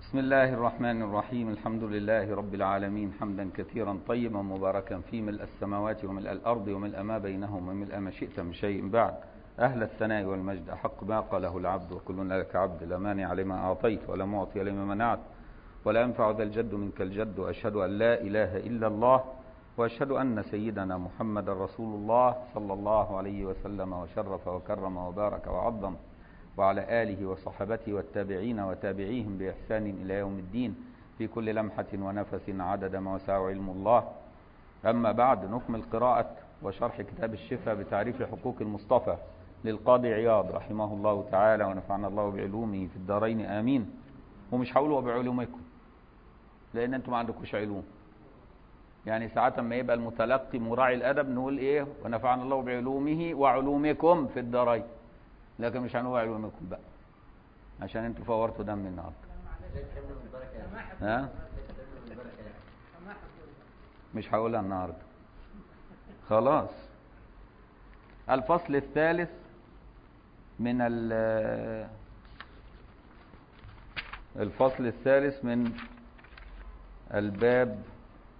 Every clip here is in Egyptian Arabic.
بسم الله الرحمن الرحيم الحمد لله رب العالمين حمدا كثيرا طيبا مباركا في ملء السماوات وملء الأرض وملء ما بينهما وملء ما شئت من شيء بعد أهل الثناء والمجد أحق ما قاله العبد وكلنا لك عبد لا مانع لما أعطيت ولا معطي لما منعت ولا ينفع ذا الجد منك الجد وأشهد أن لا إله إلا الله وأشهد أن سيدنا محمد رسول الله صلى الله عليه وسلم وشرف وكرم وبارك وعظم وعلى آله وصحبته والتابعين وتابعيهم بإحسان إلى يوم الدين في كل لمحة ونفس عدد ما وسع علم الله أما بعد نكمل قراءة وشرح كتاب الشفاء بتعريف حقوق المصطفى للقاضي عياض رحمه الله تعالى ونفعنا الله بعلومه في الدارين آمين ومش هقول وبعلومكم لأن أنتم ما عندكوش علوم يعني ساعات ما يبقى المتلقي مراعي الأدب نقول إيه ونفعنا الله بعلومه وعلومكم في الدارين لكن مش هنقول علومكم بقى عشان انتوا فورتوا دم النهارده ها مش هقولها النهارده خلاص الفصل الثالث من الفصل الثالث من الباب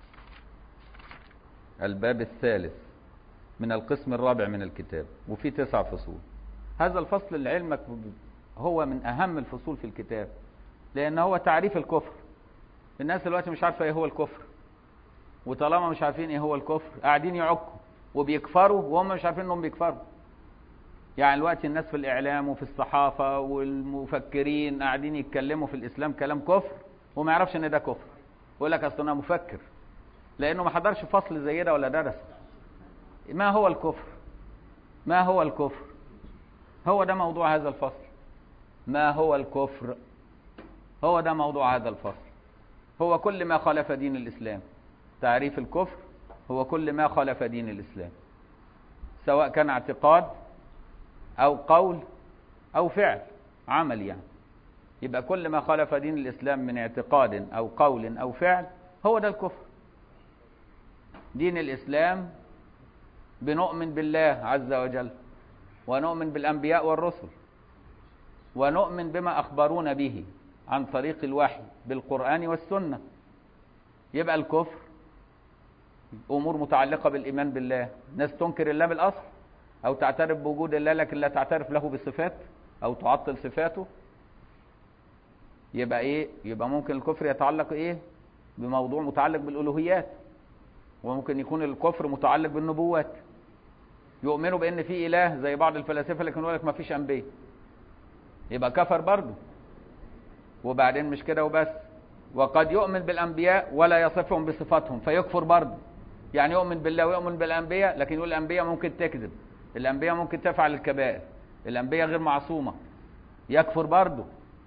الباب الثالث من القسم الرابع من الكتاب وفي تسع فصول هذا الفصل لعلمك هو من أهم الفصول في الكتاب لأن هو تعريف الكفر الناس دلوقتي مش عارفة إيه هو الكفر وطالما مش عارفين إيه هو الكفر قاعدين يعكوا وبيكفروا وهم مش عارفين إنهم بيكفروا يعني دلوقتي الناس في الإعلام وفي الصحافة والمفكرين قاعدين يتكلموا في الإسلام كلام كفر وما يعرفش إن ده كفر يقول لك أصل أنا مفكر لأنه ما حضرش فصل زي ده ولا درس ما هو الكفر ما هو الكفر هو ده موضوع هذا الفصل ما هو الكفر هو ده موضوع هذا الفصل هو كل ما خالف دين الإسلام تعريف الكفر هو كل ما خالف دين الإسلام سواء كان اعتقاد أو قول أو فعل عمل يعني يبقى كل ما خالف دين الإسلام من اعتقاد أو قول أو فعل هو ده الكفر دين الإسلام بنؤمن بالله عز وجل ونؤمن بالأنبياء والرسل ونؤمن بما أخبرونا به عن طريق الوحي بالقرآن والسنة يبقى الكفر أمور متعلقة بالإيمان بالله ناس تنكر الله بالأصل أو تعترف بوجود الله لكن لا تعترف له بصفات أو تعطل صفاته يبقى إيه يبقى ممكن الكفر يتعلق إيه بموضوع متعلق بالألوهيات وممكن يكون الكفر متعلق بالنبوات يؤمنوا بان في اله زي بعض الفلاسفه لكن يقول لك ما فيش انبياء يبقى كفر برضه وبعدين مش كده وبس وقد يؤمن بالانبياء ولا يصفهم بصفاتهم فيكفر برضه يعني يؤمن بالله ويؤمن بالانبياء لكن يقول الانبياء ممكن تكذب الانبياء ممكن تفعل الكبائر الانبياء غير معصومه يكفر برضه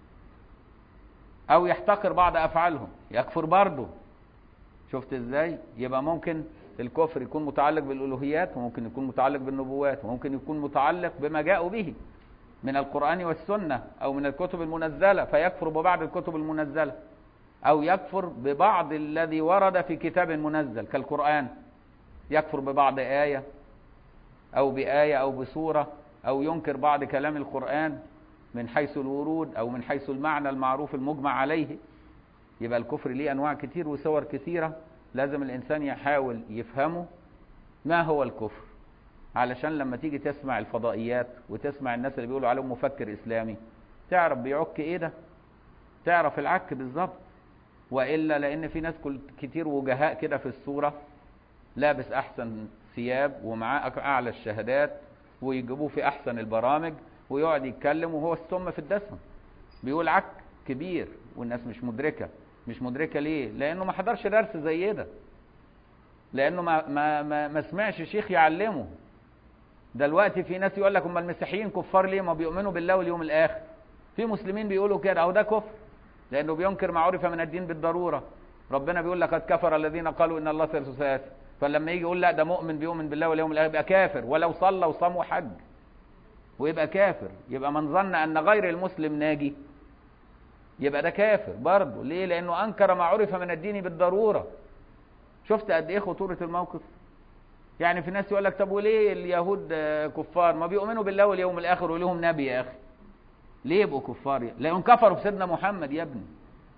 او يحتقر بعض افعالهم يكفر برضه شفت ازاي يبقى ممكن الكفر يكون متعلق بالالوهيات وممكن يكون متعلق بالنبوات وممكن يكون متعلق بما جاءوا به من القران والسنه او من الكتب المنزله فيكفر ببعض الكتب المنزله او يكفر ببعض الذي ورد في كتاب منزل كالقران يكفر ببعض ايه او بايه او بسوره او ينكر بعض كلام القران من حيث الورود او من حيث المعنى المعروف المجمع عليه يبقى الكفر ليه انواع كتير وصور كثيره لازم الإنسان يحاول يفهمه ما هو الكفر علشان لما تيجي تسمع الفضائيات وتسمع الناس اللي بيقولوا عليهم مفكر إسلامي تعرف بيعك إيه ده تعرف العك بالظبط وإلا لأن في ناس كتير وجهاء كده في الصورة لابس أحسن ثياب ومعاه أعلى الشهادات ويجيبوه في أحسن البرامج ويقعد يتكلم وهو السم في الدسم بيقول عك كبير والناس مش مدركه مش مدركه ليه لانه ما حضرش درس زي ده لانه ما ما ما, ما سمعش شيخ يعلمه دلوقتي في ناس يقول لك هم المسيحيين كفار ليه ما بيؤمنوا بالله واليوم الاخر في مسلمين بيقولوا كده اهو ده كفر لانه بينكر ما عرف من الدين بالضروره ربنا بيقول لقد كفر الذين قالوا ان الله ثالث ثلاثه فلما يجي يقول لا ده مؤمن بيؤمن بالله واليوم الاخر يبقى كافر ولو صلى وصام وحج ويبقى كافر يبقى من ظن ان غير المسلم ناجي يبقى ده كافر برضه ليه لانه انكر ما عرف من الدين بالضروره شفت قد ايه خطوره الموقف يعني في ناس يقول لك طب وليه اليهود كفار ما بيؤمنوا بالله واليوم الاخر ولهم نبي يا اخي ليه يبقوا كفار لانهم كفروا بسيدنا محمد يا ابني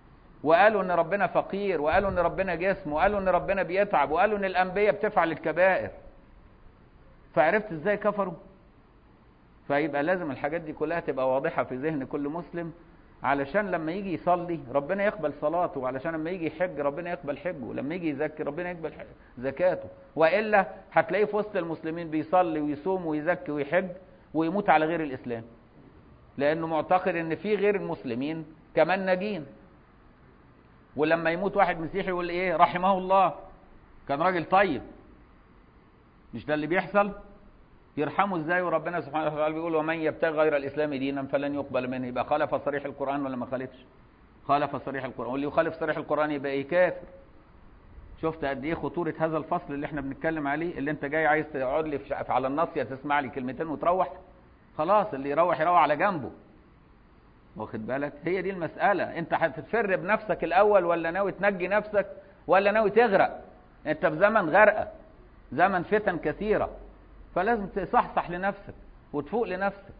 وقالوا ان ربنا فقير وقالوا ان ربنا جسم وقالوا ان ربنا بيتعب وقالوا ان الانبياء بتفعل الكبائر فعرفت ازاي كفروا فيبقى لازم الحاجات دي كلها تبقى واضحة في ذهن كل مسلم علشان لما يجي يصلي ربنا يقبل صلاته وعلشان لما يجي يحج ربنا يقبل حجه ولما يجي يزكي ربنا يقبل زكاته والا هتلاقيه في وسط المسلمين بيصلي ويصوم ويزكي ويحج ويموت على غير الاسلام لانه معتقد ان في غير المسلمين كمان ناجين ولما يموت واحد مسيحي يقول ايه رحمه الله كان راجل طيب مش ده اللي بيحصل يرحمه ازاي وربنا سبحانه وتعالى بيقول ومن يبتغي غير الاسلام دينا فلن يقبل منه يبقى خالف صريح القران ولا ما خالفش خالف صريح القران واللي يخالف صريح القران يبقى ايه كافر شفت قد ايه خطوره هذا الفصل اللي احنا بنتكلم عليه اللي انت جاي عايز تقعد لي على الناصيه تسمع لي كلمتين وتروح خلاص اللي يروح يروح على جنبه واخد بالك هي دي المساله انت هتتفر بنفسك الاول ولا ناوي تنجي نفسك ولا ناوي تغرق انت في زمن غرقه زمن فتن كثيره فلازم تصحصح لنفسك وتفوق لنفسك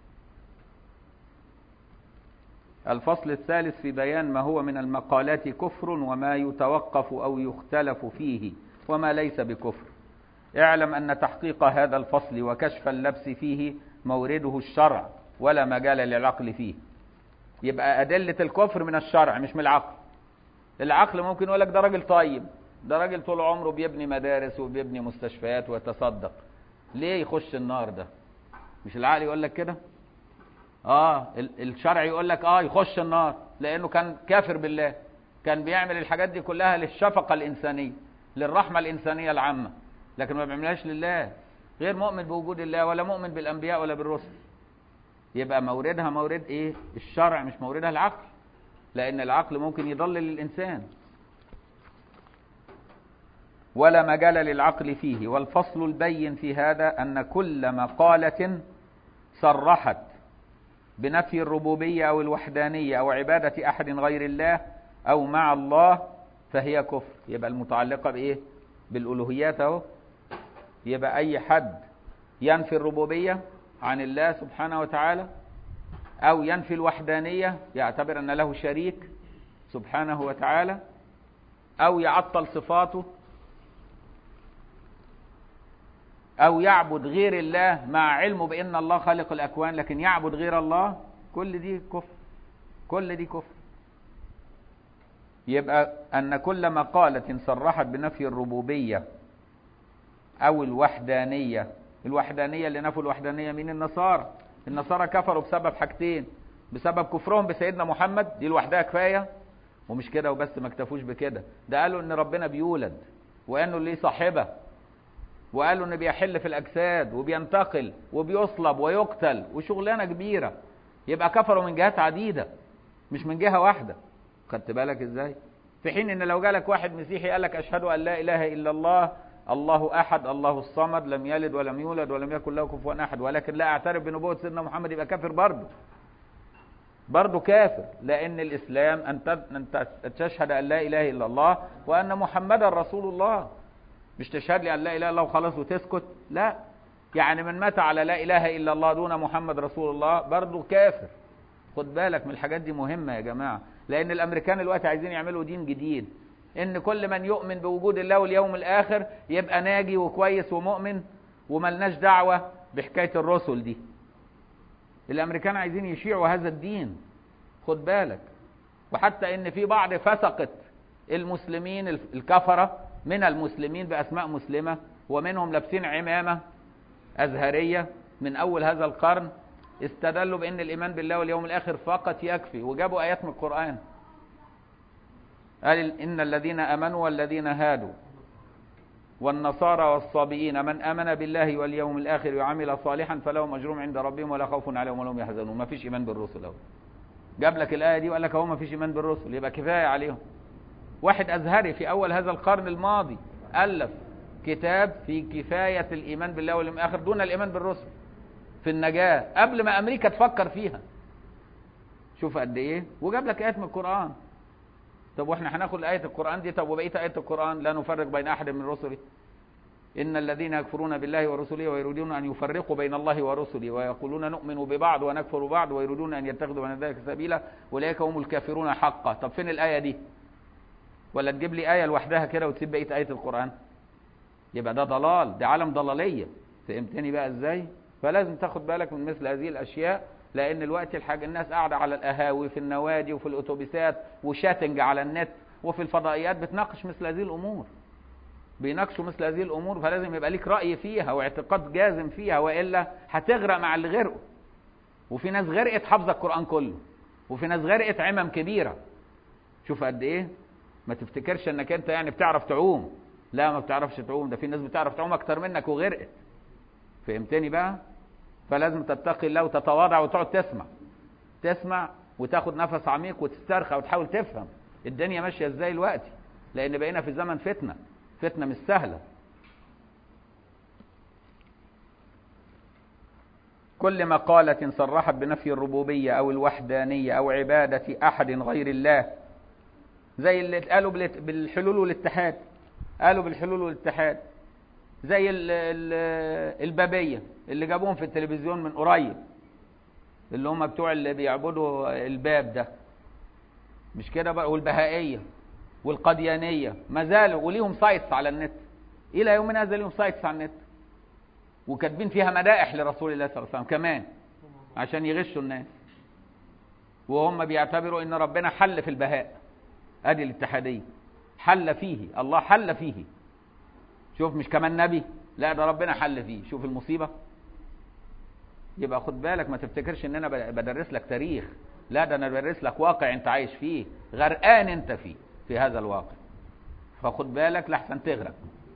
الفصل الثالث في بيان ما هو من المقالات كفر وما يتوقف او يختلف فيه وما ليس بكفر اعلم ان تحقيق هذا الفصل وكشف اللبس فيه مورده الشرع ولا مجال للعقل فيه يبقى أدلة الكفر من الشرع مش من العقل العقل ممكن يقول لك ده راجل طيب ده راجل طول عمره بيبني مدارس وبيبني مستشفيات ويتصدق ليه يخش النار ده مش العقل يقول لك كده اه الشرع يقول لك اه يخش النار لانه كان كافر بالله كان بيعمل الحاجات دي كلها للشفقة الإنسانية للرحمة الإنسانية العامة لكن ما بيعملهاش لله غير مؤمن بوجود الله ولا مؤمن بالأنبياء ولا بالرسل يبقى موردها مورد ايه الشرع مش موردها العقل لان العقل ممكن يضلل الانسان ولا مجال للعقل فيه والفصل البين في هذا ان كل مقالة صرحت بنفي الربوبية او الوحدانية او عبادة احد غير الله او مع الله فهي كفر يبقى المتعلقة بايه بالالوهيات اهو يبقى اي حد ينفي الربوبية عن الله سبحانه وتعالى أو ينفي الوحدانية يعتبر أن له شريك سبحانه وتعالى أو يعطل صفاته أو يعبد غير الله مع علمه بأن الله خالق الأكوان لكن يعبد غير الله كل دي كفر كل دي كفر يبقى أن كل مقالة صرحت بنفي الربوبية أو الوحدانية الوحدانية اللي نفوا الوحدانية من النصارى النصارى كفروا بسبب حاجتين بسبب كفرهم بسيدنا محمد دي لوحدها كفاية ومش كده وبس ما اكتفوش بكده ده قالوا ان ربنا بيولد وانه ليه صاحبة وقالوا ان بيحل في الاجساد وبينتقل وبيصلب ويقتل وشغلانة كبيرة يبقى كفروا من جهات عديدة مش من جهة واحدة خدت بالك ازاي في حين ان لو جالك واحد مسيحي قال لك اشهد ان لا اله الا الله الله احد الله الصمد لم يلد ولم يولد ولم يكن له كفوا احد ولكن لا اعترف بنبوه سيدنا محمد يبقى كافر برضه برضه كافر لان الاسلام ان ان تشهد ان لا اله الا الله وان محمدا رسول الله مش تشهد لي ان لا اله الا الله وخلاص وتسكت لا يعني من مات على لا اله الا الله دون محمد رسول الله برضه كافر خد بالك من الحاجات دي مهمه يا جماعه لان الامريكان دلوقتي عايزين يعملوا دين جديد ان كل من يؤمن بوجود الله واليوم الاخر يبقى ناجي وكويس ومؤمن وملناش دعوة بحكاية الرسل دي الامريكان عايزين يشيعوا هذا الدين خد بالك وحتى ان في بعض فسقت المسلمين الكفرة من المسلمين باسماء مسلمة ومنهم لابسين عمامة ازهرية من اول هذا القرن استدلوا بان الايمان بالله واليوم الاخر فقط يكفي وجابوا ايات من القرآن قال إن الذين آمنوا والذين هادوا والنصارى والصابئين من آمن بالله واليوم الآخر وعمل صالحا فلهم أجرهم عند ربهم ولا خوف عليهم ولا هم يحزنون ما فيش إيمان بالرسل أهو جاب لك الآية دي وقال لك أهو ما فيش إيمان بالرسل يبقى كفاية عليهم واحد أزهري في أول هذا القرن الماضي ألف كتاب في كفاية الإيمان بالله واليوم الآخر دون الإيمان بالرسل في النجاة قبل ما أمريكا تفكر فيها شوف قد إيه وجاب لك آيات من القرآن طب واحنا هناخد آية القرآن دي طب وبقية آية القرآن لا نفرق بين أحد من رسله إن الذين يكفرون بالله ورسله ويريدون أن يفرقوا بين الله ورسله ويقولون نؤمن ببعض ونكفر ببعض ويريدون أن يتخذوا من ذلك سبيلا أولئك هم الكافرون حقا طب فين الآية دي ولا تجيب لي آية لوحدها كده وتسيب بقية آية القرآن يبقى ده ضلال ده عالم ضلالية فهمتني بقى ازاي فلازم تاخد بالك من مثل هذه الأشياء لأن الوقت الحاجة الناس قاعدة على القهاوي في النوادي وفي الأتوبيسات وشاتنج على النت وفي الفضائيات بتناقش مثل هذه الأمور بيناقشوا مثل هذه الامور فلازم يبقى ليك راي فيها واعتقاد جازم فيها والا هتغرق مع اللي غرقوا وفي ناس غرقت حافظه القران كله وفي ناس غرقت عمم كبيره شوف قد ايه ما تفتكرش انك انت يعني بتعرف تعوم لا ما بتعرفش تعوم ده في ناس بتعرف تعوم اكتر منك وغرقت فهمتني بقى فلازم تتقي الله وتتواضع وتقعد تسمع تسمع وتاخد نفس عميق وتسترخى وتحاول تفهم الدنيا ماشيه ازاي دلوقتي لان بقينا في زمن فتنه فتنة مش سهلة كل مقالة صرحت بنفي الربوبية أو الوحدانية أو عبادة أحد غير الله زي اللي قالوا بالحلول والاتحاد قالوا بالحلول والاتحاد زي ال ال البابية اللي جابوهم في التلفزيون من قريب اللي هم بتوع اللي بيعبدوا الباب ده مش كده بقى والبهائية والقديانية ما زالوا وليهم سايتس على النت إلى يومنا هذا ليهم سايتس على النت وكاتبين فيها مدائح لرسول الله صلى الله عليه وسلم كمان عشان يغشوا الناس وهم بيعتبروا ان ربنا حل في البهاء ادي الاتحادية حل فيه الله حل فيه شوف مش كمان نبي لا ده ربنا حل فيه شوف المصيبة يبقى خد بالك ما تفتكرش ان انا بدرس لك تاريخ لا ده انا بدرس لك واقع انت عايش فيه غرقان انت فيه في هذا الواقع فخد بالك لحسن تغرق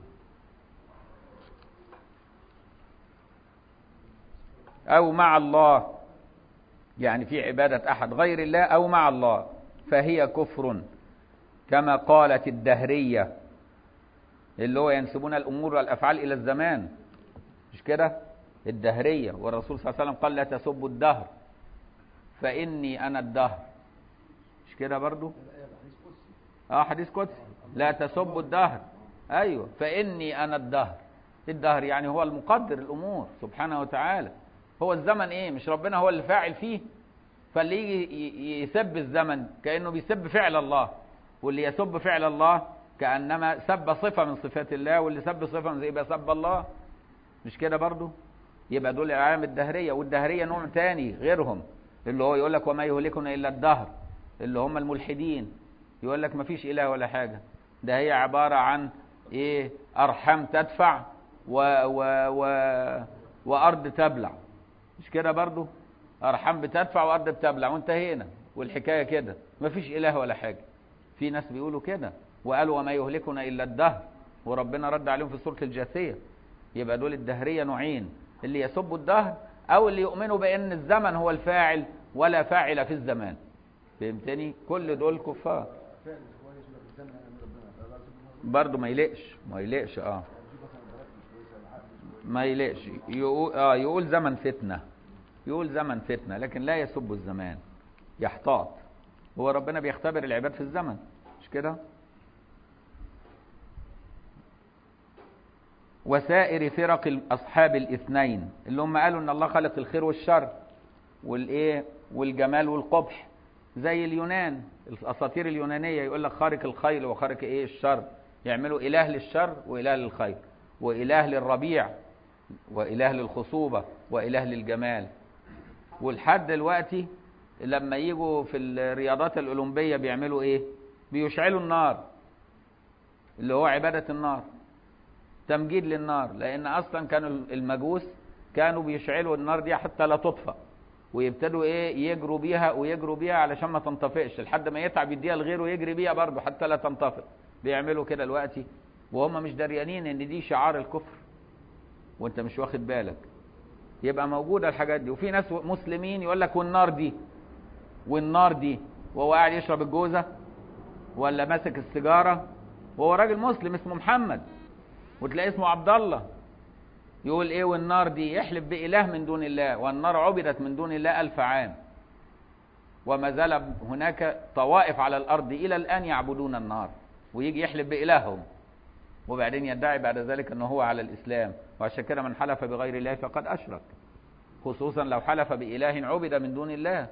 أو مع الله يعني في عبادة أحد غير الله أو مع الله فهي كفر كما قالت الدهرية اللي هو ينسبون الأمور والأفعال إلى الزمان مش كده الدهرية والرسول صلى الله عليه وسلم قال لا تسبوا الدهر فإني أنا الدهر مش كده برضو اه حديث قدسي لا تسبوا الدهر ايوه فاني انا الدهر الدهر يعني هو المقدر الامور سبحانه وتعالى هو الزمن ايه مش ربنا هو اللي فاعل فيه فاللي يجي يسب الزمن كانه بيسب فعل الله واللي يسب فعل الله كانما سب صفه من صفات الله واللي سب صفه من يبقى سب الله مش كده برضو يبقى دول العالم الدهريه والدهريه نوع تاني غيرهم اللي هو يقول لك وما يهلكنا الا الدهر اللي هم الملحدين يقول لك مفيش اله ولا حاجه ده هي عباره عن ايه ارحام تدفع و و و وارض تبلع مش كده برضو ارحام بتدفع وارض بتبلع وانتهينا والحكايه كده مفيش اله ولا حاجه في ناس بيقولوا كده وقالوا وما يهلكنا الا الدهر وربنا رد عليهم في سوره الجاثيه يبقى دول الدهريه نوعين اللي يسبوا الدهر او اللي يؤمنوا بان الزمن هو الفاعل ولا فاعل في الزمان فهمتني كل دول كفار برضه ما يلقش ما يلقش اه ما يلقش يقول اه يقول زمن فتنه يقول زمن فتنه لكن لا يسب الزمان يحتاط هو ربنا بيختبر العباد في الزمن مش كده وسائر فرق اصحاب الاثنين اللي هم قالوا ان الله خلق الخير والشر والايه والجمال والقبح زي اليونان الاساطير اليونانيه يقول لك خارق الخير وخارق ايه الشر يعملوا اله للشر واله للخير واله للربيع واله للخصوبه واله للجمال ولحد دلوقتي لما يجوا في الرياضات الاولمبيه بيعملوا ايه بيشعلوا النار اللي هو عباده النار تمجيد للنار لان اصلا كانوا المجوس كانوا بيشعلوا النار دي حتى لا تطفأ ويبتدوا ايه يجروا بيها ويجروا بيها علشان ما تنطفئش لحد ما يتعب يديها لغيره ويجري بيها برضه حتى لا تنطفئ بيعملوا كده دلوقتي وهم مش دريانين ان دي شعار الكفر وانت مش واخد بالك يبقى موجوده الحاجات دي وفي ناس مسلمين يقول لك والنار دي والنار دي وهو قاعد يشرب الجوزه ولا ماسك السيجاره وهو راجل مسلم اسمه محمد وتلاقي اسمه عبد الله يقول ايه والنار دي يحلف بإله من دون الله والنار عبدت من دون الله ألف عام وما زال هناك طوائف على الأرض إلى الآن يعبدون النار ويجي يحلف بإلههم وبعدين يدعي بعد ذلك انه هو على الاسلام وعشان كده من حلف بغير الله فقد اشرك خصوصا لو حلف باله عبد من دون الله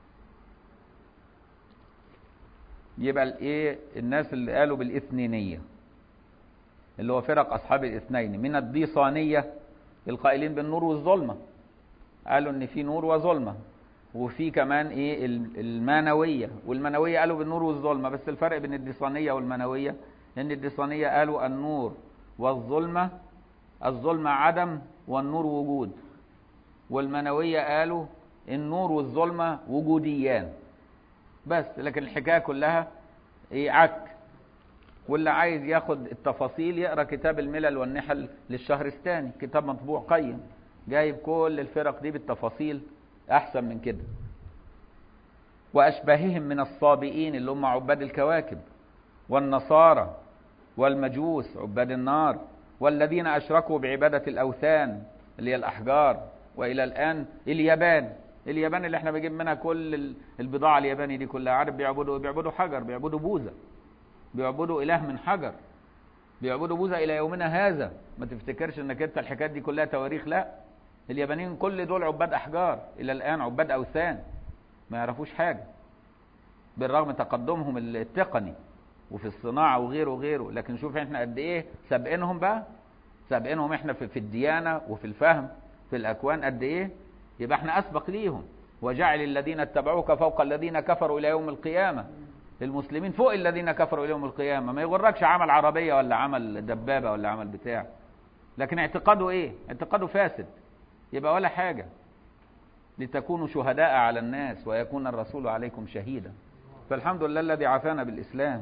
يبقى الايه الناس اللي قالوا بالاثنينيه اللي هو فرق اصحاب الاثنين من الضيصانيه القائلين بالنور والظلمه قالوا ان في نور وظلمه وفي كمان ايه المانويه والمانويه قالوا بالنور والظلمه بس الفرق بين الديصانيه والمانويه ان الديصانيه قالوا النور والظلمه الظلمه عدم والنور وجود والمانويه قالوا النور والظلمه وجوديان بس لكن الحكايه كلها ايه عك واللي عايز ياخد التفاصيل يقرا كتاب الملل والنحل للشهرستاني كتاب مطبوع قيم جايب كل الفرق دي بالتفاصيل احسن من كده واشباههم من الصابئين اللي هم عباد الكواكب والنصارى والمجوس عباد النار والذين اشركوا بعباده الاوثان اللي هي الاحجار والى الان اليابان اليابان اللي احنا بنجيب منها كل البضاعه الياباني دي كلها عارف بيعبدوا بيعبدوا حجر بيعبدوا بوذا بيعبدوا اله من حجر بيعبدوا بوذا الى يومنا هذا ما تفتكرش انك انت الحكايات دي كلها تواريخ لا اليابانيين كل دول عباد احجار الى الان عباد اوثان ما يعرفوش حاجه بالرغم تقدمهم التقني وفي الصناعه وغيره وغيره لكن شوف احنا قد ايه سابقينهم بقى سابقينهم احنا في, في الديانه وفي الفهم في الاكوان قد ايه يبقى احنا اسبق ليهم وجعل الذين اتبعوك فوق الذين كفروا الى يوم القيامه المسلمين فوق الذين كفروا الى يوم القيامه ما يغركش عمل عربيه ولا عمل دبابه ولا عمل بتاع لكن اعتقاده ايه اعتقاده فاسد يبقى ولا حاجه لتكونوا شهداء على الناس ويكون الرسول عليكم شهيدا فالحمد لله الذي عافانا بالاسلام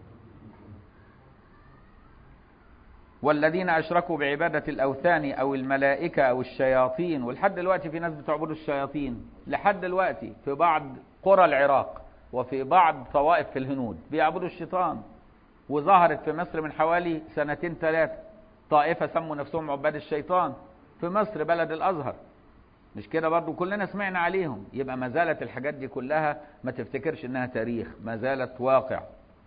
والذين اشركوا بعباده الاوثان او الملائكه او الشياطين ولحد دلوقتي في ناس بتعبدوا الشياطين لحد دلوقتي في بعض قرى العراق وفي بعض طوائف في الهنود بيعبدوا الشيطان وظهرت في مصر من حوالي سنتين ثلاثه طائفه سموا نفسهم عباد الشيطان في مصر بلد الازهر مش كده برضو كلنا سمعنا عليهم يبقى ما زالت الحاجات دي كلها ما تفتكرش انها تاريخ ما زالت واقع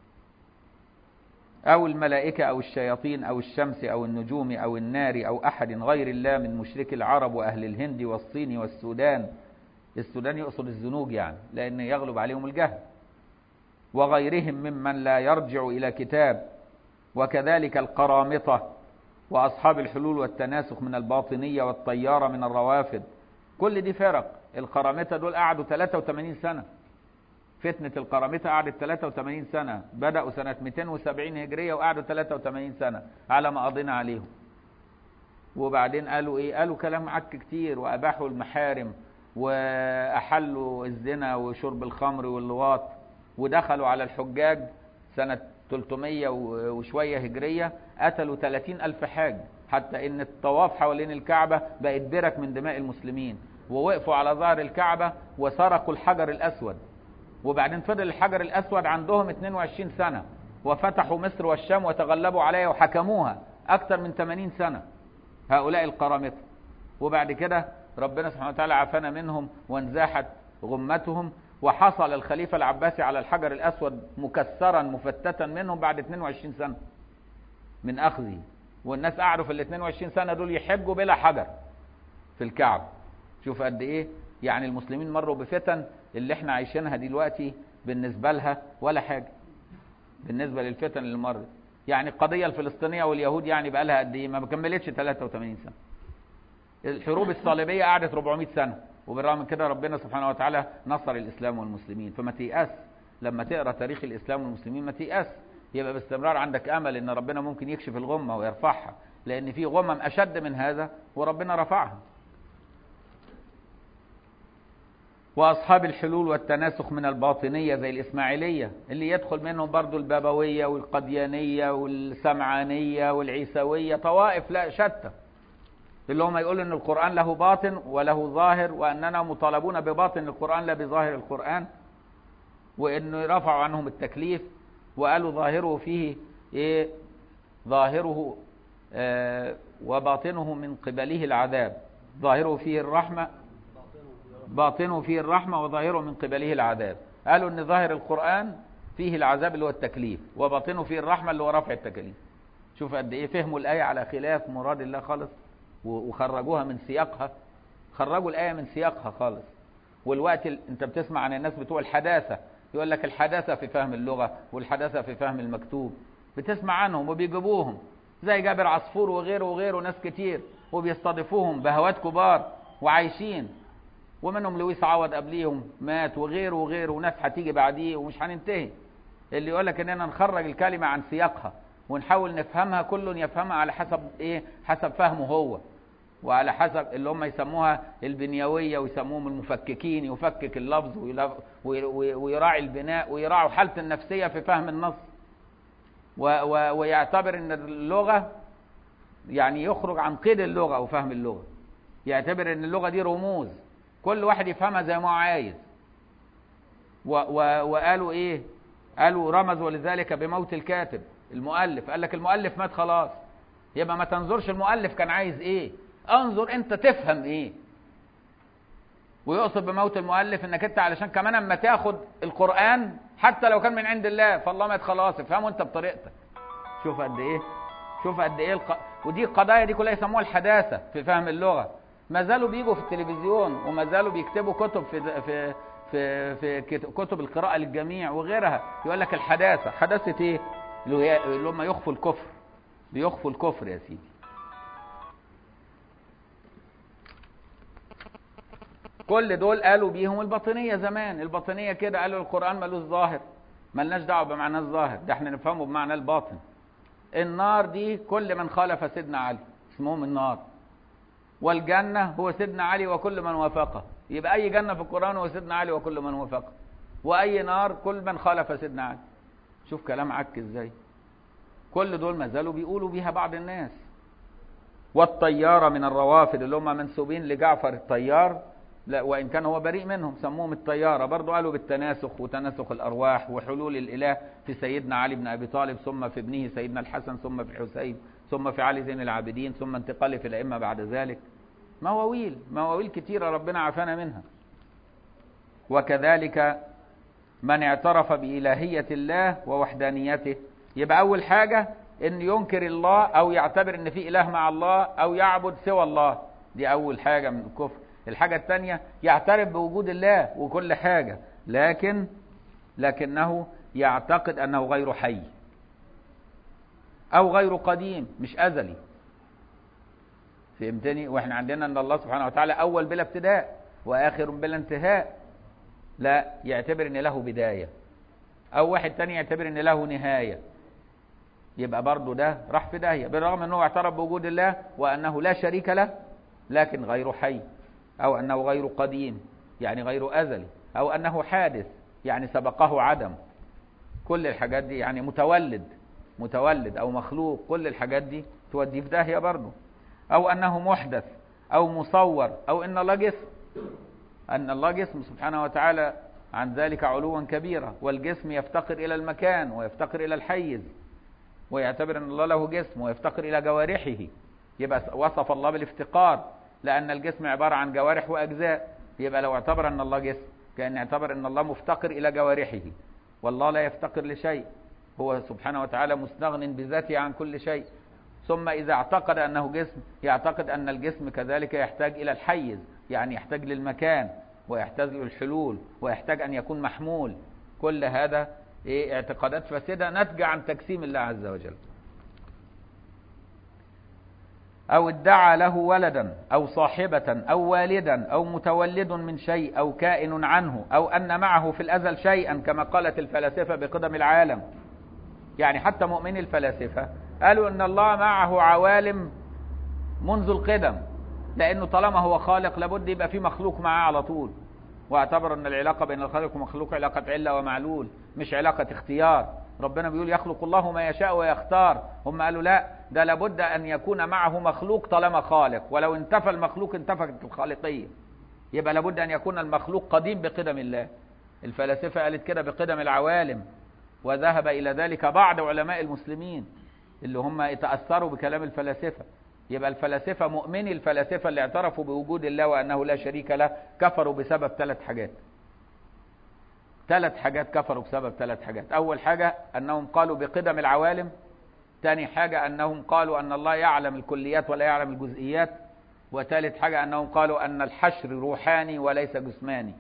او الملائكة او الشياطين او الشمس او النجوم او النار او احد غير الله من مشرك العرب واهل الهند والصين والسودان السودان يقصد الزنوج يعني لان يغلب عليهم الجهل وغيرهم ممن لا يرجع الى كتاب وكذلك القرامطة واصحاب الحلول والتناسخ من الباطنية والطيارة من الروافد كل دي فرق القرامطة دول قعدوا 83 سنة فتنة القرامطة قعدت 83 سنة بدأوا سنة 270 هجرية وقعدوا 83 سنة على ما قضينا عليهم وبعدين قالوا ايه قالوا كلام عك كتير واباحوا المحارم واحلوا الزنا وشرب الخمر واللواط ودخلوا على الحجاج سنة 300 وشوية هجرية قتلوا 30 ألف حاج حتى ان الطواف حوالين الكعبة بقت برك من دماء المسلمين ووقفوا على ظهر الكعبة وسرقوا الحجر الأسود وبعدين فضل الحجر الأسود عندهم 22 سنة وفتحوا مصر والشام وتغلبوا عليها وحكموها أكثر من 80 سنة هؤلاء القرامطة وبعد كده ربنا سبحانه وتعالى عافانا منهم وانزاحت غمتهم وحصل الخليفة العباسي على الحجر الأسود مكسرا مفتتا منهم بعد 22 سنة من أخذه والناس قعدوا في ال 22 سنة دول يحجوا بلا حجر في الكعبة شوف قد إيه يعني المسلمين مروا بفتن اللي احنا عايشينها دلوقتي بالنسبة لها ولا حاجة بالنسبة للفتن اللي مرت يعني القضية الفلسطينية واليهود يعني بقى لها قد ايه ما كملتش 83 سنة الحروب الصليبية قعدت 400 سنة وبالرغم من كده ربنا سبحانه وتعالى نصر الإسلام والمسلمين فما تيأس لما تقرأ تاريخ الإسلام والمسلمين ما تيأس يبقى باستمرار عندك أمل إن ربنا ممكن يكشف الغمة ويرفعها لأن في غمم أشد من هذا وربنا رفعها واصحاب الحلول والتناسخ من الباطنيه زي الاسماعيليه اللي يدخل منهم برضو البابويه والقديانيه والسمعانيه والعيسويه طوائف لا شتى اللي هم يقولوا ان القران له باطن وله ظاهر واننا مطالبون بباطن القران لا بظاهر القران وانه رفعوا عنهم التكليف وقالوا ظاهره فيه ايه ظاهره آه وباطنه من قبله العذاب ظاهره فيه الرحمه باطنه فيه الرحمة وظاهره من قبله العذاب قالوا ان ظاهر القرآن فيه العذاب اللي هو التكليف وباطنه فيه الرحمة اللي هو رفع التكاليف شوف قد ايه فهموا الآية على خلاف مراد الله خالص وخرجوها من سياقها خرجوا الآية من سياقها خالص والوقت ال... انت بتسمع عن الناس بتوع الحداثة يقول لك الحداثة في فهم اللغة والحداثة في فهم المكتوب بتسمع عنهم وبيجيبوهم زي جابر عصفور وغيره وغيره ناس كتير وبيستضيفوهم بهوات كبار وعايشين ومنهم لويس عوض قبليهم مات وغيره وغيره وناس هتيجي بعديه ومش هننتهي اللي يقول لك اننا نخرج الكلمة عن سياقها ونحاول نفهمها كل يفهمها على حسب ايه حسب فهمه هو وعلى حسب اللي هم يسموها البنيوية ويسموهم المفككين يفكك اللفظ ويراعي البناء ويراعوا حالته النفسية في فهم النص ويعتبر ان اللغة يعني يخرج عن قيد اللغة او فهم اللغة يعتبر ان اللغة دي رموز كل واحد يفهمها زي ما هو عايز وقالوا ايه قالوا رمزوا لذلك بموت الكاتب المؤلف قال لك المؤلف مات خلاص يبقى ما تنظرش المؤلف كان عايز ايه انظر انت تفهم ايه ويقصد بموت المؤلف انك انت علشان كمان اما تاخد القرآن حتى لو كان من عند الله فالله مات خلاص افهمه انت بطريقتك شوف قد ايه شوف قد ايه الق... ودي القضايا دي كلها يسموها الحداثة في فهم اللغة ما زالوا بيجوا في التلفزيون وما زالوا بيكتبوا كتب في في في في كتب القراءة للجميع وغيرها يقول لك الحداثة حداثة ايه اللي هم يخفوا الكفر بيخفوا الكفر يا سيدي كل دول قالوا بيهم الباطنية زمان الباطنية كده قالوا القرآن ملوش ظاهر ملناش دعوة بمعنى الظاهر ده احنا نفهمه بمعنى الباطن النار دي كل من خالف سيدنا علي اسمهم النار والجنة هو سيدنا علي وكل من وافقه يبقى أي جنة في القرآن هو سيدنا علي وكل من وافقه وأي نار كل من خالف سيدنا علي شوف كلام عك ازاي كل دول ما زالوا بيقولوا بيها بعض الناس والطيارة من الروافد اللي هم منسوبين لجعفر الطيار لا وإن كان هو بريء منهم سموهم الطيارة برضو قالوا بالتناسخ وتناسخ الأرواح وحلول الإله في سيدنا علي بن أبي طالب ثم في ابنه سيدنا الحسن ثم في الحسين ثم في علي زين العابدين ثم انتقاله في الأئمة بعد ذلك مواويل مواويل كتيرة ربنا عافانا منها وكذلك من اعترف بإلهية الله ووحدانيته يبقى أول حاجة أن ينكر الله أو يعتبر أن في إله مع الله أو يعبد سوى الله دي أول حاجة من الكفر الحاجة الثانية يعترف بوجود الله وكل حاجة لكن لكنه يعتقد أنه غير حي أو غير قديم مش أزلي فهمتني واحنا عندنا ان الله سبحانه وتعالى اول بلا ابتداء واخر بلا انتهاء لا يعتبر ان له بداية او واحد تاني يعتبر ان له نهاية يبقى برضه ده راح في داهية بالرغم انه اعترف بوجود الله وانه لا شريك له لكن غير حي او انه غير قديم يعني غير ازلي او انه حادث يعني سبقه عدم كل الحاجات دي يعني متولد متولد او مخلوق كل الحاجات دي توديه في داهية برضه او انه محدث او مصور او ان الله جسم ان الله جسم سبحانه وتعالى عن ذلك علوا كبيرا والجسم يفتقر الى المكان ويفتقر الى الحيز ويعتبر ان الله له جسم ويفتقر الى جوارحه يبقى وصف الله بالافتقار لان الجسم عبارة عن جوارح واجزاء يبقى لو اعتبر ان الله جسم كان اعتبر ان الله مفتقر الى جوارحه والله لا يفتقر لشيء هو سبحانه وتعالى مستغن بذاته عن كل شيء ثم إذا اعتقد أنه جسم يعتقد أن الجسم كذلك يحتاج إلى الحيز يعني يحتاج للمكان ويحتاج للحلول ويحتاج أن يكون محمول كل هذا إيه اعتقادات فاسدة ناتجة عن تجسيم الله عز وجل أو ادعى له ولدا أو صاحبة أو والدا أو متولد من شيء أو كائن عنه أو أن معه في الأزل شيئا كما قالت الفلاسفة بقدم العالم يعني حتى مؤمني الفلاسفة قالوا ان الله معه عوالم منذ القدم لانه طالما هو خالق لابد يبقى في مخلوق معاه على طول واعتبر ان العلاقة بين الخالق والمخلوق علاقة علة ومعلول مش علاقة اختيار ربنا بيقول يخلق الله ما يشاء ويختار هم قالوا لا ده لابد ان يكون معه مخلوق طالما خالق ولو انتفى المخلوق انتفت الخالقية يبقى لابد ان يكون المخلوق قديم بقدم الله الفلاسفة قالت كده بقدم العوالم وذهب الى ذلك بعض علماء المسلمين اللي هم تأثروا بكلام الفلاسفة يبقى الفلاسفة مؤمني الفلاسفة اللي اعترفوا بوجود الله وأنه لا شريك له كفروا بسبب ثلاث حاجات ثلاث حاجات كفروا بسبب ثلاث حاجات أول حاجة أنهم قالوا بقدم العوالم تاني حاجة أنهم قالوا أن الله يعلم الكليات ولا يعلم الجزئيات وثالث حاجة أنهم قالوا أن الحشر روحاني وليس جسماني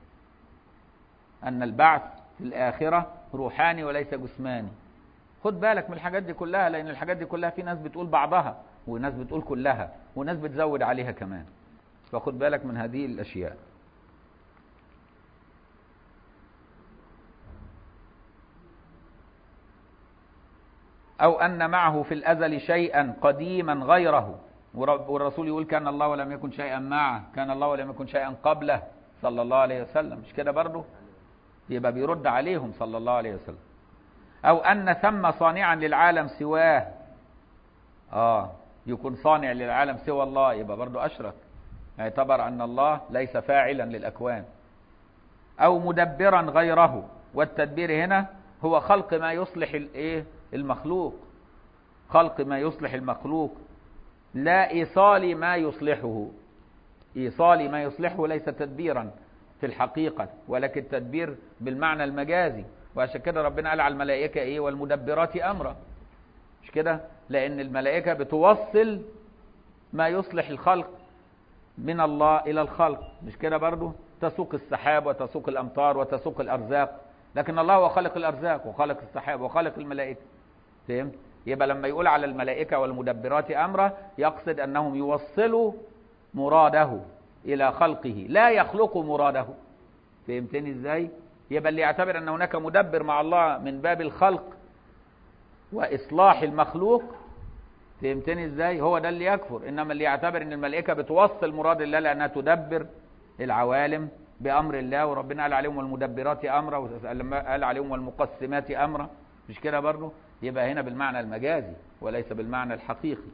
أن البعث في الآخرة روحاني وليس جسماني خد بالك من الحاجات دي كلها لأن الحاجات دي كلها في ناس بتقول بعضها وناس بتقول كلها وناس بتزود عليها كمان فخد بالك من هذه الأشياء أو أن معه في الأزل شيئا قديما غيره والرسول يقول كان الله ولم يكن شيئا معه كان الله ولم يكن شيئا قبله صلى الله عليه وسلم مش كده برضه يبقى بيرد عليهم صلى الله عليه وسلم أو أن ثم صانعا للعالم سواه آه يكون صانع للعالم سوى الله يبقى برضه أشرك اعتبر أن الله ليس فاعلا للأكوان أو مدبرا غيره والتدبير هنا هو خلق ما يصلح الايه المخلوق خلق ما يصلح المخلوق لا إيصال ما يصلحه إيصال ما يصلحه ليس تدبيرا في الحقيقة ولكن تدبير بالمعنى المجازي وعشان كده ربنا قال على الملائكة إيه والمدبرات أمرا مش كده لأن الملائكة بتوصل ما يصلح الخلق من الله إلى الخلق مش كده برضو تسوق السحاب وتسوق الأمطار وتسوق الأرزاق لكن الله هو خالق الأرزاق وخالق السحاب وخالق الملائكة فهمت يبقى لما يقول على الملائكة والمدبرات أمرا يقصد أنهم يوصلوا مراده إلى خلقه لا يخلقوا مراده فهمتني إزاي يبقى اللي يعتبر أن هناك مدبر مع الله من باب الخلق وإصلاح المخلوق فهمتني إزاي هو ده اللي يكفر إنما اللي يعتبر أن الملائكة بتوصل مراد الله لأنها تدبر العوالم بأمر الله وربنا قال عليهم والمدبرات أمرا قال عليهم والمقسمات أمرا مش كده برضه يبقى هنا بالمعنى المجازي وليس بالمعنى الحقيقي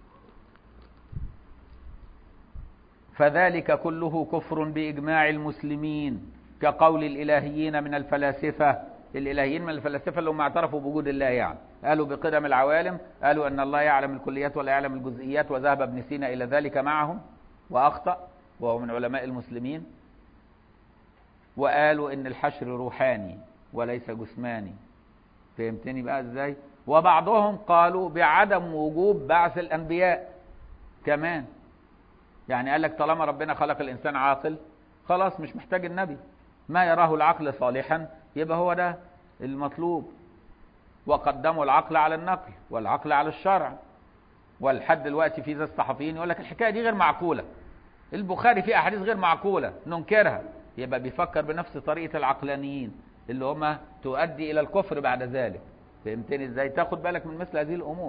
فذلك كله كفر بإجماع المسلمين كقول الإلهيين من الفلاسفة الإلهيين من الفلاسفة اللي هم اعترفوا بوجود الله يعني قالوا بقدم العوالم قالوا أن الله يعلم الكليات ولا يعلم الجزئيات وذهب ابن سينا إلى ذلك معهم وأخطأ وهو من علماء المسلمين وقالوا ان الحشر روحاني وليس جسماني فهمتني بقى ازاي وبعضهم قالوا بعدم وجوب بعث الانبياء كمان يعني قال لك طالما ربنا خلق الانسان عاقل خلاص مش محتاج النبي ما يراه العقل صالحا يبقى هو ده المطلوب وقدموا العقل على النقل والعقل على الشرع والحد دلوقتي في ذا الصحفيين يقول لك الحكايه دي غير معقوله البخاري فيه احاديث غير معقوله ننكرها يبقى بيفكر بنفس طريقة العقلانيين اللي هم تؤدي إلى الكفر بعد ذلك فهمتني ازاي تاخد بالك من مثل هذه الأمور